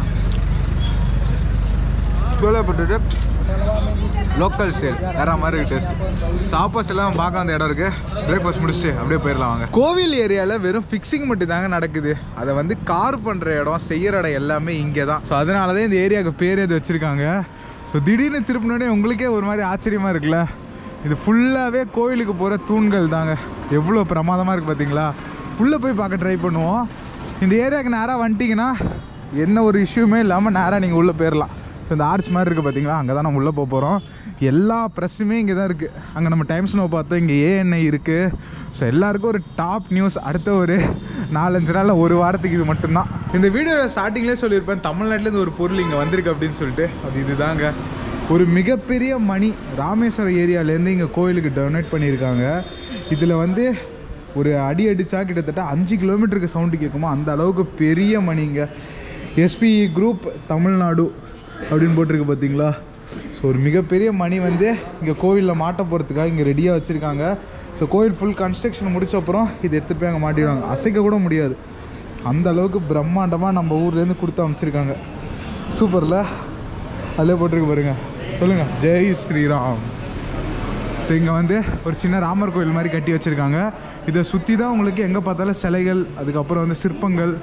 சோளா போட்டுட்டு லோக்கல் ஸ்டைல் வேற மாதிரி இருக்கு டேஸ்ட் சாப்பாஸ் எல்லாம் பார்க்க அந்த இடம் இருக்கு பிரேக்ஃபாஸ்ட் முடிச்சுட்டு அப்படியே போயிடலாம் வாங்க கோவில் ஏரியாவில் வெறும் ஃபிக்ஸிங் மட்டும் தாங்க நடக்குது அதை வந்து கார் பண்ணுற இடம் செய்யற இடம் எல்லாமே இங்கே தான் ஸோ அதனால தான் இந்த ஏரியாவுக்கு பேர் எது வச்சுருக்காங்க ஸோ திடீர்னு திருப்பினோடனே உங்களுக்கே ஒரு மாதிரி ஆச்சரியமாக இருக்குல்ல இது ஃபுல்லாகவே கோயிலுக்கு போகிற தூண்கள் தாங்க எவ்வளோ பிரமாதமாக இருக்குது பார்த்தீங்களா உள்ளே போய் பார்க்க ட்ரை பண்ணுவோம் இந்த ஏரியாவுக்கு நேராக வந்துட்டிங்கன்னா என்ன ஒரு இஷ்யூமே இல்லாமல் நேராக நீங்கள் உள்ளே போயிடலாம் ஸோ இந்த ஆர்ச் மாதிரி இருக்குது பார்த்தீங்களா அங்கே தான் நம்ம உள்ளே போக போகிறோம் எல்லா ப்ரெஸ்ஸுமே இங்கே தான் இருக்குது அங்கே நம்ம டைம்ஸ் நோ பார்த்தோம் இங்கே ஏஎன்ஐ இருக்குது ஸோ எல்லாருக்கும் ஒரு டாப் நியூஸ் அடுத்த ஒரு நாலஞ்சு நாளில் ஒரு வாரத்துக்கு இது மட்டும்தான் இந்த வீடியோவில் ஸ்டார்டிங்லேயே சொல்லியிருப்பேன் தமிழ்நாட்டிலேருந்து ஒரு பொருள் இங்கே வந்திருக்கு அப்படின்னு சொல்லிட்டு அது இதுதாங்க ஒரு மிகப்பெரிய மணி ராமேஸ்வரம் ஏரியாலேருந்து இங்கே கோயிலுக்கு டொனேட் பண்ணியிருக்காங்க இதில் வந்து ஒரு அடி அடித்தா கிட்டத்தட்ட அஞ்சு கிலோமீட்டருக்கு சவுண்டு கேட்குமா அந்த அளவுக்கு பெரிய மணிங்க எஸ்பி குரூப் தமிழ்நாடு அப்படின்னு போட்டிருக்கு பார்த்தீங்களா ஸோ ஒரு மிகப்பெரிய மணி வந்து இங்கே கோவிலில் மாட்ட போகிறதுக்காக இங்கே ரெடியாக வச்சுருக்காங்க ஸோ கோவில் ஃபுல் கன்ஸ்ட்ரக்ஷன் முடிச்ச அப்புறம் இது எடுத்துகிட்டு போய் அங்கே மாட்டிடுவாங்க அசைக்க கூட முடியாது அந்த அளவுக்கு பிரம்மாண்டமாக நம்ம ஊர்லேருந்து கொடுத்து அமைச்சிருக்காங்க சூப்பரில் அதிலே போட்டிருக்கு பாருங்க சொல்லுங்கள் ஜெய் ஸ்ரீராம் ஸோ இங்கே வந்து ஒரு சின்ன ராமர் கோயில் மாதிரி கட்டி வச்சுருக்காங்க இதை சுற்றி தான் உங்களுக்கு எங்கே பார்த்தாலும் சிலைகள் அதுக்கப்புறம் வந்து சிற்பங்கள்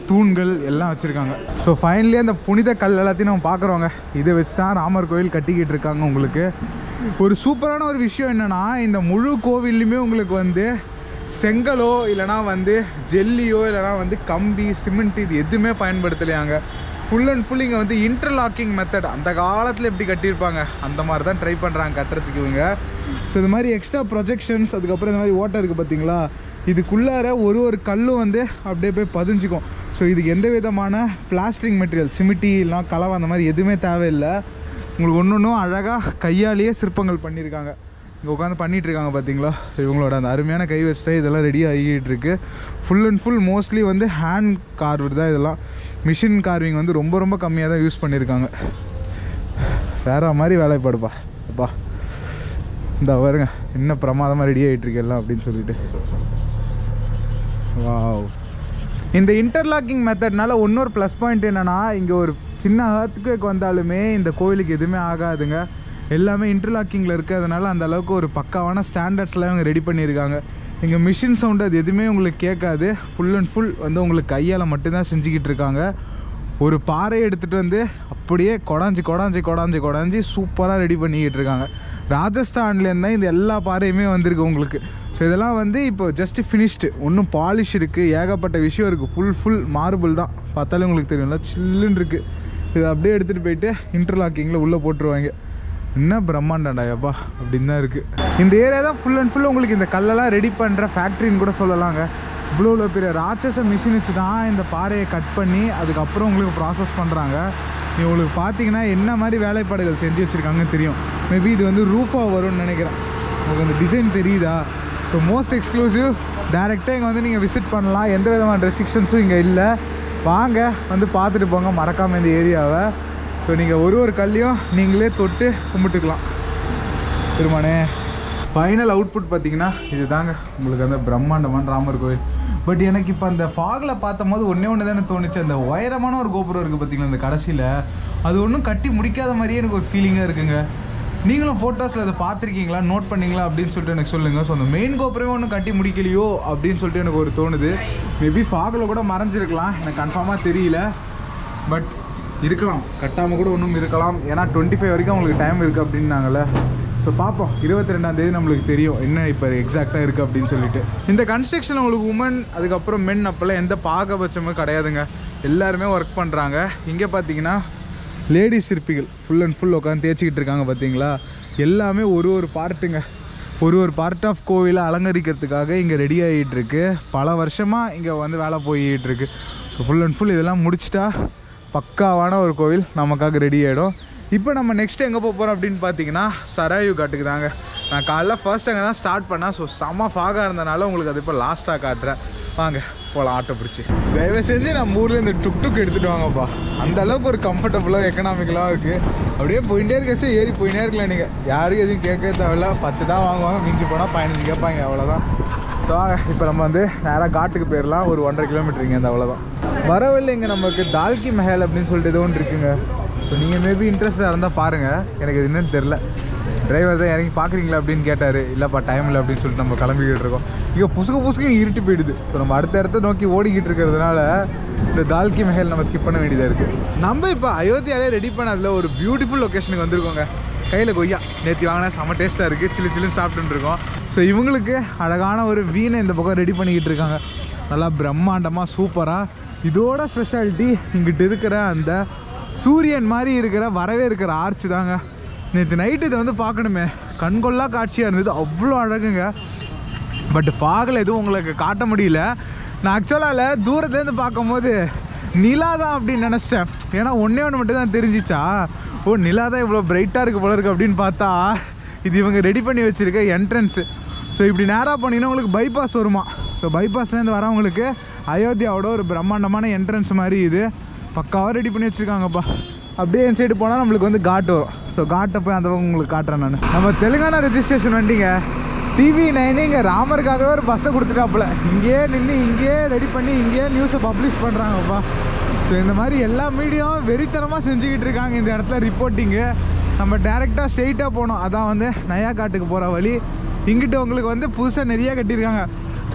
தூண்கள் எல்லாம் வச்சுருக்காங்க ஸோ ஃபைனலி அந்த புனித கல் எல்லாத்தையும் நம்ம பார்க்குறோங்க இதை வச்சு தான் ராமர் கோயில் கட்டிக்கிட்டு இருக்காங்க உங்களுக்கு ஒரு சூப்பரான ஒரு விஷயம் என்னென்னா இந்த முழு கோவில்லையுமே உங்களுக்கு வந்து செங்கலோ இல்லைனா வந்து ஜெல்லியோ இல்லைனா வந்து கம்பி சிமெண்ட் இது எதுவுமே பயன்படுத்தலையாங்க ஃபுல் அண்ட் ஃபுல் இங்கே வந்து இன்டர்லாக்கிங் மெத்தட் அந்த காலத்தில் எப்படி கட்டியிருப்பாங்க அந்த மாதிரி தான் ட்ரை பண்ணுறாங்க கட்டுறதுக்கு இவங்க ஸோ இது மாதிரி எக்ஸ்ட்ரா ப்ரொஜெக்ஷன்ஸ் அதுக்கப்புறம் இந்த மாதிரி ஓட்டை இருக்குது பார்த்தீங்களா இதுக்குள்ளார ஒரு ஒரு கல்லும் வந்து அப்படியே போய் பதிஞ்சுக்கும் ஸோ இதுக்கு எந்த விதமான பிளாஸ்டிக் மெட்டீரியல் சிமிட்டி இல்லைனா கலவை அந்த மாதிரி எதுவுமே தேவையில்லை உங்களுக்கு ஒன்று ஒன்றும் அழகாக கையாலேயே சிற்பங்கள் பண்ணியிருக்காங்க இங்கே உட்காந்து பண்ணிட்டு இருக்காங்க பார்த்தீங்களா ஸோ இவங்களோட அந்த அருமையான கை வச்சு இதெல்லாம் ரெடி ஆகிட்டு இருக்கு ஃபுல் அண்ட் ஃபுல் மோஸ்ட்லி வந்து ஹேண்ட் கார்வர் தான் இதெல்லாம் மிஷின் கார்விங் வந்து ரொம்ப ரொம்ப கம்மியாக தான் யூஸ் பண்ணியிருக்காங்க வேற மாதிரி வேலைப்பாடுப்பா அப்பா இந்த வருங்க என்ன பிரமாதமாக ரெடி ஆகிட்டு இருக்கு எல்லாம் அப்படின்னு சொல்லிட்டு வாவ் இந்த இன்டர்லாக்கிங் மெத்தட்னால இன்னொரு ப்ளஸ் பாயிண்ட் என்னென்னா இங்கே ஒரு சின்ன ஹர்த்துக்கு வந்தாலுமே இந்த கோயிலுக்கு எதுவுமே ஆகாதுங்க எல்லாமே இன்டர்லாக்கிங்கில் இருக்கிறதுனால அந்த அளவுக்கு ஒரு பக்காவான ஸ்டாண்டர்ட்ஸ்லாம் இவங்க ரெடி பண்ணியிருக்காங்க இங்கே மிஷின் சவுண்டு அது எதுவுமே உங்களுக்கு கேட்காது ஃபுல் அண்ட் ஃபுல் வந்து உங்களுக்கு கையால் மட்டும்தான் செஞ்சுக்கிட்டு இருக்காங்க ஒரு பாறையை எடுத்துகிட்டு வந்து அப்படியே கொடாஞ்சி கொடாஞ்சி கொடாஞ்சி கொடாஞ்சி சூப்பராக ரெடி பண்ணிக்கிட்டு இருக்காங்க ராஜஸ்தான்லேருந்து தான் இந்த எல்லா பாறையுமே வந்திருக்கு உங்களுக்கு ஸோ இதெல்லாம் வந்து இப்போ ஜஸ்ட் ஃபினிஷ்டு இன்னும் பாலிஷ் இருக்குது ஏகப்பட்ட விஷயம் இருக்குது ஃபுல் ஃபுல் மார்பிள் தான் பார்த்தாலே உங்களுக்கு தெரியும்ல சில்லுன்னு இருக்குது இதை அப்படியே எடுத்துகிட்டு போயிட்டு இன்டர்லாக்கிங்கில் உள்ளே போட்டுருவாங்க என்ன பிரம்மாண்டம்டா எப்பா அப்படின்னு தான் இருக்குது இந்த ஏரியா தான் ஃபுல் அண்ட் ஃபுல் உங்களுக்கு இந்த கல்லெல்லாம் ரெடி பண்ணுற ஃபேக்ட்ரின்னு கூட சொல்லலாங்க இவ்வளோ இவ்வளோ பெரிய ராட்சச மிஷின் வச்சு தான் இந்த பாறையை கட் பண்ணி அதுக்கப்புறம் உங்களுக்கு ப்ராசஸ் பண்ணுறாங்க உங்களுக்கு பார்த்தீங்கன்னா என்ன மாதிரி வேலைப்பாடுகள் செஞ்சு வச்சுருக்காங்கன்னு தெரியும் மேபி இது வந்து ரூஃபாக வரும்னு நினைக்கிறேன் உங்களுக்கு அந்த டிசைன் தெரியுதா ஸோ மோஸ்ட் எக்ஸ்க்ளூசிவ் டேரெக்டாக இங்கே வந்து நீங்கள் விசிட் பண்ணலாம் எந்த விதமான ரெஸ்ட்ரிக்ஷன்ஸும் இங்கே இல்லை வாங்க வந்து பார்த்துட்டு போங்க மறக்காமல் இந்த ஏரியாவை ஸோ நீங்கள் ஒரு ஒரு கல்லையும் நீங்களே தொட்டு கும்பிட்டுக்கலாம் திருமணே ஃபைனல் அவுட்புட் பார்த்தீங்கன்னா இதுதாங்க உங்களுக்கு அந்த பிரம்மாண்டமான ராமர் கோயில் பட் எனக்கு இப்போ அந்த ஃபாகில் பார்த்தம்போது ஒன்றே ஒன்று தானே தோணுச்சு அந்த உயரமான ஒரு கோபுரம் இருக்குது பார்த்தீங்களா அந்த கடைசியில் அது ஒன்றும் கட்டி முடிக்காத மாதிரியே எனக்கு ஒரு ஃபீலிங்காக இருக்குங்க நீங்களும் ஃபோட்டோஸில் அதை பார்த்துருக்கீங்களா நோட் பண்ணீங்களா அப்படின்னு சொல்லிட்டு எனக்கு சொல்லுங்கள் ஸோ அந்த மெயின் கோபுரமே ஒன்றும் கட்டி முடிக்கலையோ அப்படின்னு சொல்லிட்டு எனக்கு ஒரு தோணுது மேபி ஃபாகில் கூட மறைஞ்சிருக்கலாம் எனக்கு கன்ஃபார்மாக தெரியல பட் இருக்கலாம் கட்டாமல் கூட ஒன்றும் இருக்கலாம் ஏன்னா டுவெண்ட்டி ஃபைவ் வரைக்கும் உங்களுக்கு டைம் இருக்குது அப்படின்னாங்கல்ல ஸோ பார்ப்போம் இருபத்தி ரெண்டாம் தேதி நம்மளுக்கு தெரியும் என்ன இப்போ எக்ஸாக்டாக இருக்குது அப்படின்னு சொல்லிட்டு இந்த கன்ஸ்ட்ரக்ஷன் உங்களுக்கு உமன் அதுக்கப்புறம் மென் அப்போல்லாம் எந்த பாகபட்சமும் கிடையாதுங்க எல்லாருமே ஒர்க் பண்ணுறாங்க இங்கே பார்த்தீங்கன்னா லேடி சிற்பிகள் ஃபுல் அண்ட் ஃபுல் உட்காந்து தேய்ச்சிக்கிட்டு இருக்காங்க பார்த்தீங்களா எல்லாமே ஒரு ஒரு பார்ட்டுங்க ஒரு ஒரு பார்ட் ஆஃப் கோவிலை அலங்கரிக்கிறதுக்காக இங்கே ரெடி ஆகிட்டு இருக்கு பல வருஷமாக இங்கே வந்து வேலை போயிட்டு இருக்கு ஸோ ஃபுல் அண்ட் ஃபுல் இதெல்லாம் முடிச்சிட்டா பக்காவான ஒரு கோவில் நமக்காக ரெடி ஆகிடும் இப்போ நம்ம நெக்ஸ்ட் எங்கே போக போகிறோம் அப்படின்னு பார்த்தீங்கன்னா சராயு காட்டுக்கு தாங்க நான் காலைல ஃபர்ஸ்ட் அங்கே தான் ஸ்டார்ட் பண்ணேன் ஸோ செம்ம ஃபாகாக இருந்தனால உங்களுக்கு அது இப்போ லாஸ்ட்டாக காட்டுறேன் வாங்க போகலாம் ஆட்டோ பிடிச்சி தயவு செஞ்சு நம்ம ஊரில் இந்த டுக் டுக் எடுத்துகிட்டு வாங்கப்பா அந்த அளவுக்கு ஒரு கம்ஃபர்டபுளாக எக்கனாமிக்கலாக இருக்குது அப்படியே போயிட்டே இருக்கச்சு ஏறி போயிட்டே இருக்கலாம் நீங்கள் யாரும் எதுவும் கேட்க தேவையில்ல பத்து தான் வாங்குவாங்க மிஞ்சி போனால் பதினஞ்சு கேட்பாங்க அவ்வளோதான் ஸோ வாங்க இப்போ நம்ம வந்து நேராக காட்டுக்கு போயிடலாம் ஒரு ஒன்றரை கிலோமீட்டருங்க அந்த அவ்வளோதான் வரவில்லை இங்கே நமக்கு தால்கி மஹல் அப்படின்னு சொல்லிட்டு ஏதோ ஒன்று இருக்குங்க ஸோ நீங்கள் மேபி இன்ட்ரெஸ்டாக இருந்தால் பாருங்கள் எனக்கு இது என்னன்னு தெரில டிரைவர் தான் இறங்கி பார்க்குறீங்களா அப்படின்னு கேட்டார் இல்லைப்பா டைம் இல்லை அப்படின்னு சொல்லிட்டு நம்ம கிளம்பிக்கிட்டு இருக்கோம் இங்கே புசுக்க புசுக்க இருட்டி போயிடுது ஸோ நம்ம அடுத்த இடத்த நோக்கி ஓடிக்கிட்டு இருக்கிறதுனால இந்த தால்கி மஹல் நம்ம ஸ்கிப் பண்ண வேண்டியதாக இருக்குது நம்ம இப்போ அயோத்தியாலே ரெடி பண்ணதில் ஒரு பியூட்டிஃபுல் லொக்கேஷனுக்கு வந்திருக்கோங்க கையில் கொய்யா நேற்று வாங்கினா செம்ம டேஸ்ட்டாக இருக்குது சில்லு சில்லுன்னு சாப்பிட்டுட்டு இருக்கோம் ஸோ இவங்களுக்கு அழகான ஒரு வீணை இந்த பக்கம் ரெடி பண்ணிக்கிட்டு இருக்காங்க நல்லா பிரம்மாண்டமாக சூப்பராக இதோட ஸ்பெஷாலிட்டி இங்கிட்டு இருக்கிற அந்த சூரியன் மாதிரி இருக்கிற வரவே இருக்கிற ஆர்ச் தாங்க நேற்று நைட்டு இதை வந்து பார்க்கணுமே கண்கொள்ளா காட்சியாக இருந்தது அவ்வளோ அழகுங்க பட் ஃபாகில் எதுவும் உங்களுக்கு காட்ட முடியல நான் ஆக்சுவலாக இல்லை தூரத்துலேருந்து பார்க்கும்போது நிலா தான் அப்படின்னு நினச்சிட்டேன் ஏன்னா ஒன்றே ஒன்று மட்டும் தான் தெரிஞ்சிச்சா ஓ நிலா தான் இவ்வளோ பிரைட்டாக இருக்குது போல இருக்குது அப்படின்னு பார்த்தா இது இவங்க ரெடி பண்ணி வச்சுருக்க என்ட்ரன்ஸு ஸோ இப்படி நேராக போனீங்கன்னா உங்களுக்கு பைபாஸ் வருமா ஸோ பைபாஸ்லேருந்து வரவங்களுக்கு அயோத்தியாவோட ஒரு பிரம்மாண்டமான என்ட்ரன்ஸ் மாதிரி இது பக்காவாக ரெடி பண்ணி வச்சுருக்காங்கப்பா அப்படியே என் சைடு போனால் நம்மளுக்கு வந்து காட்டு வரும் ஸோ காட்டை போய் அந்த பக்கம் உங்களுக்கு காட்டுறேன் நான் நம்ம தெலுங்கானா ரெஜிஸ்ட்ரேஷன் வண்டிங்க டிவி நைனு இங்கே ராமருக்காகவே ஒரு பஸ்ஸை கொடுத்துட்டாப்புல இங்கேயே நின்று இங்கேயே ரெடி பண்ணி இங்கேயே நியூஸை பப்ளிஷ் பண்ணுறாங்கப்பா ஸோ இந்த மாதிரி எல்லா மீடியாவும் வெறித்தனமாக செஞ்சுக்கிட்டு இருக்காங்க இந்த இடத்துல ரிப்போர்ட்டிங்கு நம்ம டேரெக்டாக ஸ்ட்ரெயிட்டாக போனோம் அதான் வந்து நயா காட்டுக்கு போகிற வழி இங்கிட்டு உங்களுக்கு வந்து புதுசாக நிறைய கட்டியிருக்காங்க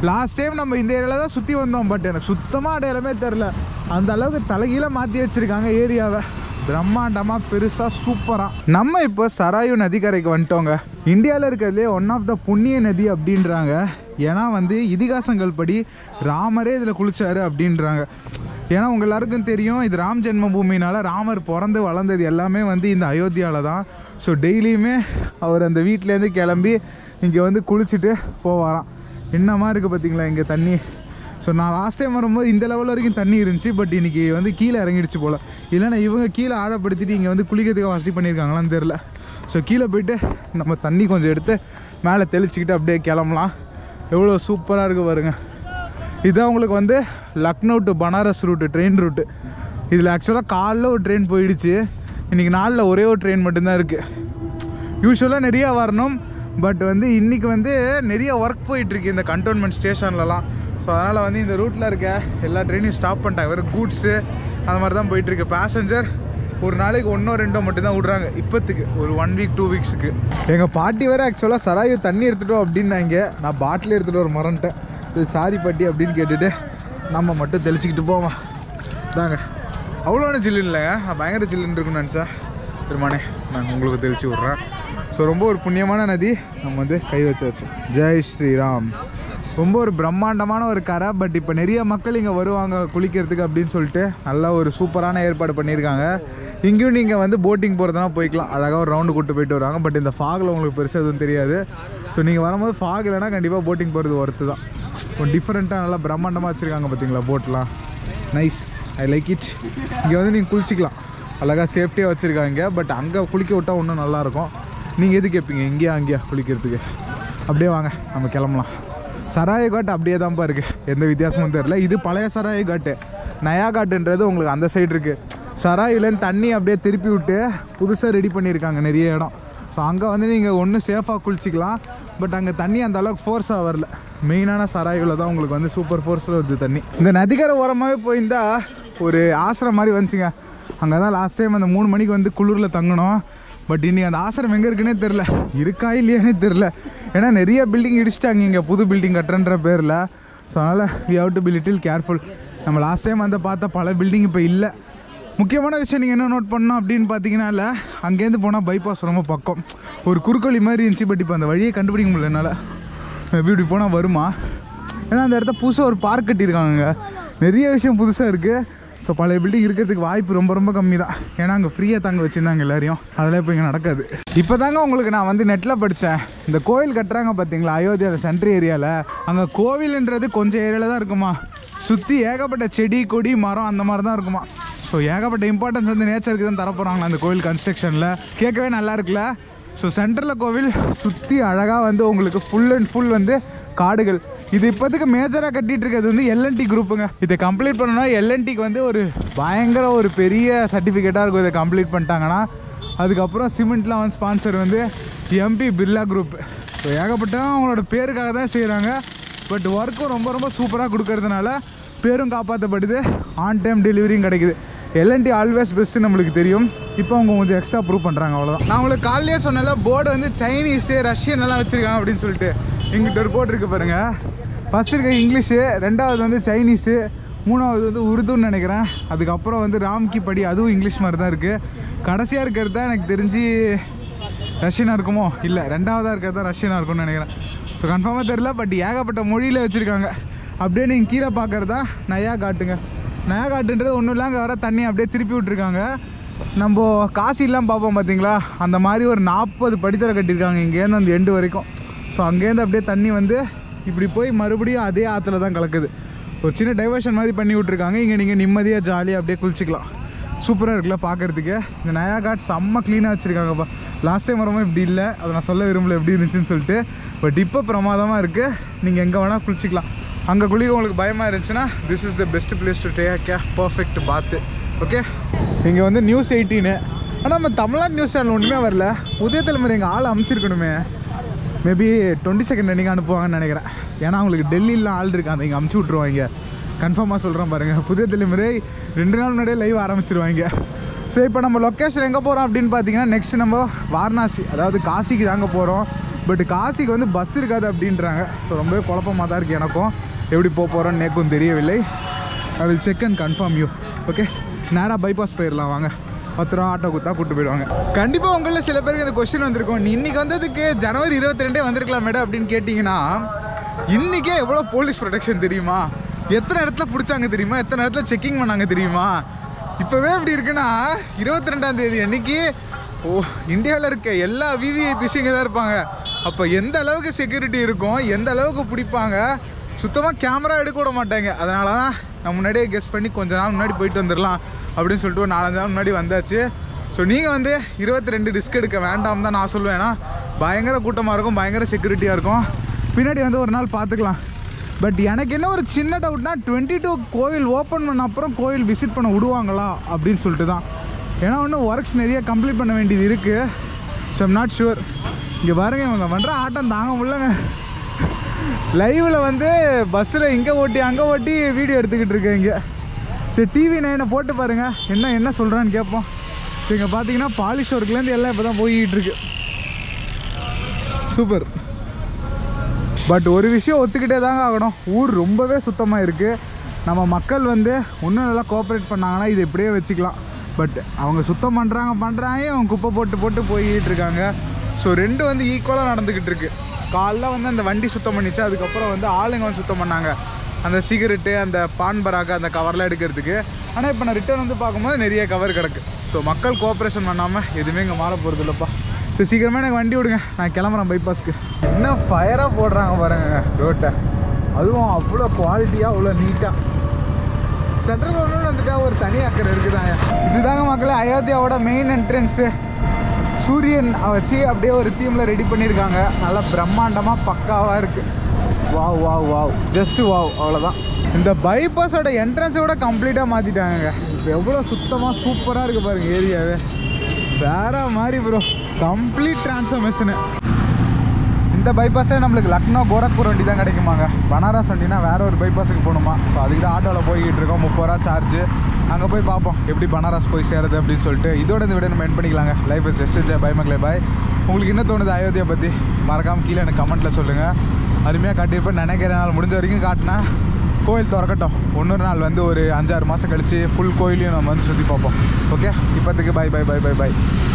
லாஸ்ட் டைம் நம்ம இந்த ஏரியாவில் தான் சுற்றி வந்தோம் பட் எனக்கு சுத்தமாக அடையாளமே தெரில அந்த அளவுக்கு தலைகீழ மாற்றி வச்சுருக்காங்க ஏரியாவை பிரம்மாண்டமாக பெருசாக சூப்பராக நம்ம இப்போ சராயு நதிக்கரைக்கு வந்துட்டோங்க இந்தியாவில் இருக்கிறதுலே ஒன் ஆஃப் த புண்ணிய நதி அப்படின்றாங்க ஏன்னா வந்து இதிகாசங்கள் படி ராமரே இதில் குளிச்சாரு அப்படின்றாங்க ஏன்னா உங்க எல்லாருக்கும் தெரியும் இது ராம் ஜென்ம பூமினால ராமர் பிறந்து வளர்ந்தது எல்லாமே வந்து இந்த அயோத்தியாவில் தான் ஸோ டெய்லியுமே அவர் அந்த வீட்டிலேருந்து கிளம்பி இங்கே வந்து குளிச்சுட்டு போவாராம் என்னமா இருக்குது பார்த்தீங்களா இங்கே தண்ணி ஸோ நான் லாஸ்ட் டைம் வரும்போது இந்த லெவல் வரைக்கும் தண்ணி இருந்துச்சு பட் இன்னைக்கு வந்து கீழே இறங்கிடுச்சு போல் இல்லைன்னா இவங்க கீழே ஆழப்படுத்திட்டு இங்கே வந்து குளிக்கிறதுக்கு வசதி பண்ணியிருக்காங்களான்னு தெரில ஸோ கீழே போயிட்டு நம்ம தண்ணி கொஞ்சம் எடுத்து மேலே தெளிச்சுக்கிட்டு அப்படியே கிளம்பலாம் எவ்வளோ சூப்பராக இருக்குது பாருங்க இதான் உங்களுக்கு வந்து Lucknow to Banaras route train route இதில் ஆக்சுவலாக காலைல ஒரு ட்ரெயின் போயிடுச்சு இன்றைக்கி நாளில் ஒரே ஒரு ட்ரெயின் மட்டும்தான் இருக்குது யூஸ்வலாக நிறையா வரணும் பட் வந்து இன்றைக்கி வந்து நிறைய ஒர்க் போயிட்டுருக்கு இந்த கண்டோன்மெண்ட் ஸ்டேஷன்லலாம் ஸோ அதனால் வந்து இந்த ரூட்டில் இருக்க எல்லா ட்ரெயினையும் ஸ்டாப் பண்ணிட்டாங்க வெறும் கூட்ஸு அந்த மாதிரி தான் போயிட்டுருக்கு பேசஞ்சர் ஒரு நாளைக்கு ஒன்றோ ரெண்டோ மட்டும்தான் விட்றாங்க இப்போத்துக்கு ஒரு ஒன் வீக் டூ வீக்ஸுக்கு எங்கள் பாட்டி வேறு ஆக்சுவலாக சராயு தண்ணி எடுத்துட்டோம் அப்படின்னாங்க நான் பாட்டில் எடுத்துகிட்டு வர மறந்துட்டேன் இது சாரி பாட்டி அப்படின்னு கேட்டுட்டு நம்ம மட்டும் தெளிச்சிக்கிட்டு போவோம் தாங்க அவ்வளோ ஒன்றும் ஜில்லுன்னு இல்லைங்க நான் பயங்கர ஜில்லுன்னு இருக்குன்னு நினச்சேன் திருமானே நான் உங்களுக்கு தெளிச்சு விட்றேன் ஸோ ரொம்ப ஒரு புண்ணியமான நதி நம்ம வந்து கை வச்சாச்சு ஜெய் ஸ்ரீராம் ரொம்ப ஒரு பிரம்மாண்டமான ஒரு கரை பட் இப்போ நிறைய மக்கள் இங்கே வருவாங்க குளிக்கிறதுக்கு அப்படின்னு சொல்லிட்டு நல்ல ஒரு சூப்பரான ஏற்பாடு பண்ணியிருக்காங்க இங்கேயும் நீங்கள் வந்து போட்டிங் போகிறதுனா போய்க்கலாம் அழகாக ஒரு ரவுண்டு கூட்டு போயிட்டு வருவாங்க பட் இந்த ஃபாகில் உங்களுக்கு பெருசாக எதுவும் தெரியாது ஸோ நீங்கள் வரும்போது ஃபாக் இல்லைனா கண்டிப்பாக போட்டிங் போகிறது ஒர்த்து தான் கொஞ்சம் டிஃப்ரெண்ட்டாக நல்லா பிரம்மாண்டமாக வச்சுருக்காங்க பார்த்தீங்களா போட்லாம் நைஸ் ஐ லைக் இட் இங்கே வந்து நீங்கள் குளிச்சிக்கலாம் அழகாக சேஃப்டியாக வச்சுருக்காங்க பட் அங்கே குளிக்க விட்டால் இன்னும் நல்லாயிருக்கும் நீங்கள் எது கேட்பீங்க இங்கேயா அங்கேயா குளிக்கிறதுக்கு அப்படியே வாங்க நம்ம கிளம்பலாம் சராய காட்டு அப்படியே தான்ப்பா இருக்குது எந்த வித்தியாசமும் தெரில இது பழைய சராய காட்டு நயா காட்டுன்றது உங்களுக்கு அந்த சைடு இருக்குது சராயிலேருந்து தண்ணி அப்படியே திருப்பி விட்டு புதுசாக ரெடி பண்ணியிருக்காங்க நிறைய இடம் ஸோ அங்கே வந்து நீங்கள் ஒன்று சேஃபாக குளிச்சிக்கலாம் பட் அங்கே தண்ணி அந்த அளவுக்கு ஃபோர்ஸாக வரல மெயினான சராய்களில் தான் உங்களுக்கு வந்து சூப்பர் ஃபோர்ஸில் வருது தண்ணி இந்த நதிக்கரை ஓரமாகவே போயிருந்தா ஒரு ஆசிரம் மாதிரி வந்துச்சுங்க அங்கே தான் லாஸ்ட் டைம் அந்த மூணு மணிக்கு வந்து குளிரில் தங்கணும் பட் இன்னைக்கு அந்த ஆசிரம் எங்கே இருக்குன்னே தெரில இருக்கா இல்லையானே தெரில ஏன்னா நிறைய பில்டிங் இடிச்சிட்டாங்க இங்கே புது பில்டிங் கட்டுறன்ற பேரில் ஸோ அதனால் we have to be little careful நம்ம லாஸ்ட் டைம் வந்து பார்த்த பல பில்டிங் இப்போ இல்லை முக்கியமான விஷயம் நீங்கள் என்ன நோட் பண்ணோம் அப்படின்னு பார்த்தீங்கன்னா இல்லை அங்கேருந்து போனால் பைபாஸ் ரொம்ப பக்கம் ஒரு குறுக்கோழி மாதிரி இருந்துச்சு பட் இப்போ அந்த வழியை கண்டுபிடிக்க முடியல என்னால் மேபி இப்படி போனால் வருமா ஏன்னா அந்த இடத்த புதுசாக ஒரு பார்க் கட்டியிருக்காங்க நிறைய விஷயம் புதுசாக இருக்குது ஸோ பழைய பில்டிங் இருக்கிறதுக்கு வாய்ப்பு ரொம்ப ரொம்ப கம்மி தான் ஏன்னா அங்கே ஃப்ரீயாக தங்க வச்சுருந்தாங்க எல்லாரையும் அதெல்லாம் இப்போ இங்கே நடக்காது இப்போ தாங்க உங்களுக்கு நான் வந்து நெட்டில் படித்தேன் இந்த கோயில் கட்டுறாங்க பார்த்தீங்களா அயோத்தியா அந்த சென்ட்ரு ஏரியாவில் அங்கே கோவில்ன்றது கொஞ்சம் ஏரியாவில் தான் இருக்குமா சுற்றி ஏகப்பட்ட செடி கொடி மரம் அந்த மாதிரி தான் இருக்குமா ஸோ ஏகப்பட்ட இம்பார்ட்டன்ஸ் வந்து நேச்சருக்கு தான் தரப்போகிறாங்களா அந்த கோவில் கன்ஸ்ட்ரக்ஷனில் கேட்கவே நல்லா இருக்குல்ல ஸோ சென்டரில் கோவில் சுற்றி அழகாக வந்து உங்களுக்கு ஃபுல் அண்ட் ஃபுல் வந்து காடுகள் இது இப்போதைக்கு மேஜராக கட்டிட்டு இருக்கிறது வந்து எல்என்டி குரூப்புங்க இதை கம்ப்ளீட் பண்ணணும்னா எல்என்டிக்கு வந்து ஒரு பயங்கர ஒரு பெரிய சர்டிஃபிகேட்டாக இருக்கும் இதை கம்ப்ளீட் பண்ணிட்டாங்கன்னா அதுக்கப்புறம் சிமெண்ட்லாம் வந்து ஸ்பான்சர் வந்து எம்பி பிர்லா குரூப் ஸோ ஏகப்பட்ட அவங்களோட பேருக்காக தான் செய்கிறாங்க பட் ஒர்க்கும் ரொம்ப ரொம்ப சூப்பராக கொடுக்கறதுனால பேரும் காப்பாற்றப்படுது ஆன் டைம் டெலிவரியும் கிடைக்குது எல்என்டி ஆல்வேஸ் பெஸ்ட்டு நம்மளுக்கு தெரியும் இப்போ அவங்க கொஞ்சம் எக்ஸ்ட்ரா ப்ரூவ் பண்ணுறாங்க அவ்வளோதான் நான் உங்களுக்கு காலையிலே சொன்னல போர்டு வந்து சைனீஸு ரஷ்யன் எல்லாம் வச்சுருக்காங்க அப்படின்னு சொல்லிட்டு இங்கிட்ட ஒரு போர்டு இருக்குது பாருங்கள் ஃபஸ்ட் இருக்க இங்கிலீஷு ரெண்டாவது வந்து சைனீஸு மூணாவது வந்து உருதுன்னு நினைக்கிறேன் அதுக்கப்புறம் வந்து ராம்கி படி அதுவும் இங்கிலீஷ் மாதிரி தான் இருக்குது கடைசியாக இருக்கிறது தான் எனக்கு தெரிஞ்சு ரஷ்யனாக இருக்குமோ இல்லை ரெண்டாவதாக இருக்கிறது தான் ரஷ்யனாக இருக்கும்னு நினைக்கிறேன் ஸோ கன்ஃபார்மாக தெரில பட் ஏகப்பட்ட மொழியில் வச்சுருக்காங்க அப்படியே நீங்கள் கீழே பார்க்குறதா நயா காட்டுங்க நயா காட்டுன்றது ஒன்றும் இல்லை அங்கே வர தண்ணி அப்படியே திருப்பி விட்ருக்காங்க நம்ம காசிலாம் பார்ப்போம் பார்த்தீங்களா அந்த மாதிரி ஒரு நாற்பது படித்தரை கட்டியிருக்காங்க இங்கேருந்து அந்த எண்டு வரைக்கும் ஸோ அங்கேருந்து அப்படியே தண்ணி வந்து இப்படி போய் மறுபடியும் அதே ஆற்றுல தான் கலக்குது ஒரு சின்ன டைவர்ஷன் மாதிரி பண்ணி விட்ருக்காங்க இங்கே நீங்கள் நிம்மதியாக ஜாலியாக அப்படியே குளிச்சிக்கலாம் சூப்பராக இருக்குல்ல பார்க்குறதுக்கு இந்த நயா காட் செம்ம க்ளீனாக வச்சுருக்காங்கப்பா லாஸ்ட் டைம் வரும்போது இப்படி இல்லை அதை நான் சொல்ல விரும்பல எப்படி இருந்துச்சுன்னு சொல்லிட்டு பட் இப்போ பிரமாதமாக இருக்குது நீங்கள் எங்கே வேணால் குளிச்சிக்கலாம் அங்கே குளிக்க உங்களுக்கு பயமாக இருந்துச்சுன்னா this is the best place to take கே பர்ஃபெக்ட் பாத்து ஓகே இங்கே வந்து நியூஸ் எயிட்டீனு ஆனால் நம்ம தமிழ்நாடு நியூஸ் சேனல் ஒன்றுமே வரல உதய தலைமுறை எங்கள் ஆள் அமைச்சிருக்கணுமே மேபி டுவெண்ட்டி செகண்ட் அன்றைக்கி அனுப்புவாங்கன்னு நினைக்கிறேன் ஏன்னா அவங்களுக்கு டெல்லியில் ஆள் இருக்காங்க இங்கே அமுச்சு விட்ருவாங்க கன்ஃபார்மாக சொல்கிறேன் பாருங்கள் புதிய தலைமுறை ரெண்டு நாள் முன்னாடியே லைவ் ஆரம்பிச்சிருவாங்க ஸோ இப்போ நம்ம லொக்கேஷன் எங்கே போகிறோம் அப்படின்னு பார்த்தீங்கன்னா நெக்ஸ்ட் நம்ம வாரணாசி அதாவது காசிக்கு தாங்க போகிறோம் பட் காசிக்கு வந்து பஸ் இருக்காது அப்படின்றாங்க ஸோ ரொம்பவே குழப்பமாக தான் இருக்குது எனக்கும் எப்படி போக போகிறோன்னு நேக்கும் தெரியவில்லை I will check and confirm you okay நேராக பைபாஸ் போயிடலாம் வாங்க பத்து ரூபா ஆட்டோ கொடுத்தா கூட்டு போயிடுவாங்க கண்டிப்பாக உங்களில் சில பேருக்கு இந்த கொஸ்டின் வந்திருக்கும் நீ இன்னைக்கு வந்ததுக்கு ஜனவரி இருபத்தி ரெண்டே வந்திருக்கலாம் மேடம் அப்படின்னு கேட்டிங்கன்னா இன்றைக்கே எவ்வளோ போலீஸ் ப்ரொடெக்ஷன் தெரியுமா எத்தனை இடத்துல பிடிச்சாங்க தெரியுமா எத்தனை இடத்துல செக்கிங் பண்ணாங்க தெரியுமா இப்போவே எப்படி இருக்குன்னா இருபத்தி ரெண்டாம் தேதி அன்னைக்கு ஓ இந்தியாவில் இருக்க எல்லா விவிஐபிஸும் இங்கே தான் இருப்பாங்க அப்போ எந்த அளவுக்கு செக்யூரிட்டி இருக்கும் எந்த அளவுக்கு பிடிப்பாங்க சுத்தமாக கேமரா எடுக்க விட மாட்டாங்க அதனால தான் நான் முன்னாடியே கெஸ் பண்ணி கொஞ்ச நாள் முன்னாடி போயிட்டு வந்துடலாம் அப்படின்னு சொல்லிட்டு ஒரு நாலஞ்சு நாள் முன்னாடி வந்தாச்சு ஸோ நீங்கள் வந்து இருபத்தி ரெண்டு ரிஸ்க் எடுக்க வேண்டாம் தான் நான் சொல்லுவேன் ஏன்னா பயங்கர கூட்டமாக இருக்கும் பயங்கர செக்யூரிட்டியாக இருக்கும் பின்னாடி வந்து ஒரு நாள் பார்த்துக்கலாம் பட் எனக்கு என்ன ஒரு சின்ன டவுட்னா டுவெண்ட்டி டூ கோவில் ஓப்பன் பண்ண அப்புறம் கோவில் விசிட் பண்ண விடுவாங்களா அப்படின்னு சொல்லிட்டு தான் ஏன்னா இன்னும் ஒர்க்ஸ் நிறைய கம்ப்ளீட் பண்ண வேண்டியது இருக்குது ஸோ ஐம் நாட் ஷுவர் இங்கே பாருங்க இவங்க பண்ணுற ஆட்டம் தாங்க முடியலங்க லைவில் வந்து பஸ்ஸில் இங்கே ஓட்டி அங்கே ஓட்டி வீடியோ எடுத்துக்கிட்டு இருக்கேன் இங்கே சரி டிவி நைனை போட்டு பாருங்க என்ன என்ன சொல்கிறான்னு கேட்போம் சரி இங்கே பார்த்தீங்கன்னா பாலிஷ் ஒர்க்லேருந்து எல்லாம் இப்போ தான் போய்கிட்டு இருக்கு சூப்பர் பட் ஒரு விஷயம் ஒத்துக்கிட்டே தாங்க ஆகணும் ஊர் ரொம்பவே சுத்தமாக இருக்குது நம்ம மக்கள் வந்து இன்னும் நல்லா கோஆப்ரேட் பண்ணாங்கன்னா இது இப்படியே வச்சுக்கலாம் பட் அவங்க சுத்தம் பண்ணுறாங்க பண்ணுறாங்க அவங்க குப்பை போட்டு போட்டு போய்கிட்டு இருக்காங்க ஸோ ரெண்டு வந்து ஈக்குவலாக நடந்துக்கிட்டு இருக்கு காலைல வந்து அந்த வண்டி சுத்தம் பண்ணிச்சு அதுக்கப்புறம் வந்து ஆளுங்க வந்து சுத்தம் பண்ணாங்க அந்த சிகரெட்டு அந்த பான் பராக்கு அந்த கவர்லாம் எடுக்கிறதுக்கு ஆனால் இப்போ நான் ரிட்டர்ன் வந்து பார்க்கும்போது நிறைய கவர் கிடக்கு ஸோ மக்கள் கோஆப்ரேஷன் பண்ணாமல் எதுவுமே இங்கே மாற போகிறது இல்லைப்பா ஸோ சீக்கிரமாக எனக்கு வண்டி விடுங்க நான் கிளம்புறேன் பைபாஸ்க்கு என்ன ஃபயராக போடுறாங்க பாருங்க ரோட்டை அதுவும் அவ்வளோ குவாலிட்டியாக அவ்வளோ நீட்டாக சென்ட்ரல் கவர்மெண்ட் வந்துட்டா ஒரு தனி அக்கறை இருக்குதாங்க இதுதாங்க மக்களே அயோத்தியாவோட மெயின் என்ட்ரன்ஸு சூரியன் வச்சு அப்படியே ஒரு தீமில் ரெடி பண்ணியிருக்காங்க நல்லா பிரம்மாண்டமாக பக்காவாக இருக்குது wow wow wow just wow அவ்வளோதான் இந்த பைபாஸோட என்ட்ரன்ஸை கூட கம்ப்ளீட்டாக மாற்றிட்டாங்க இப்போ எவ்வளோ சுத்தமாக சூப்பராக இருக்குது பாருங்க ஏரியாவே வேற மாதிரி ப்ரோ கம்ப்ளீட் டிரான்ஸ்ஃபர்மேஷனு இந்த பைபாஸே நம்மளுக்கு லக்னோ கோரக்பூர் வண்டி தான் கிடைக்குமாங்க பனாரஸ் வண்டினா வேற ஒரு பைபாஸுக்கு போகணுமா ஸோ அதுக்கு தான் ஆட்டோவில் போய்கிட்டு இருக்கோம் முப்பது ரூபா சார்ஜ் அங்கே போய் பார்ப்போம் எப்படி பனாரஸ் போய் சேருது அப்படின்னு சொல்லிட்டு இதோட இந்த விட நம்ம என் பண்ணிக்கலாங்க லைஃப் இஸ் ஜஸ்ட் பை மக்களே பாய் உங்களுக்கு என்ன தோணுது அயோத்தியா பற்றி மறக்காமல் கீழே எனக்கு கமெண்ட்டில் சொல்லுங்கள் அருமையாக காட்டியிருப்பேன் நினைக்கிற நாள் முடிஞ்ச வரைக்கும் காட்டினா கோயில் திறக்கட்டும் இன்னொரு நாள் வந்து ஒரு அஞ்சாறு மாதம் கழித்து ஃபுல் கோயிலையும் நம்ம வந்து சுற்றி பார்ப்போம் ஓகே இப்போதைக்கு bye bye bye bye by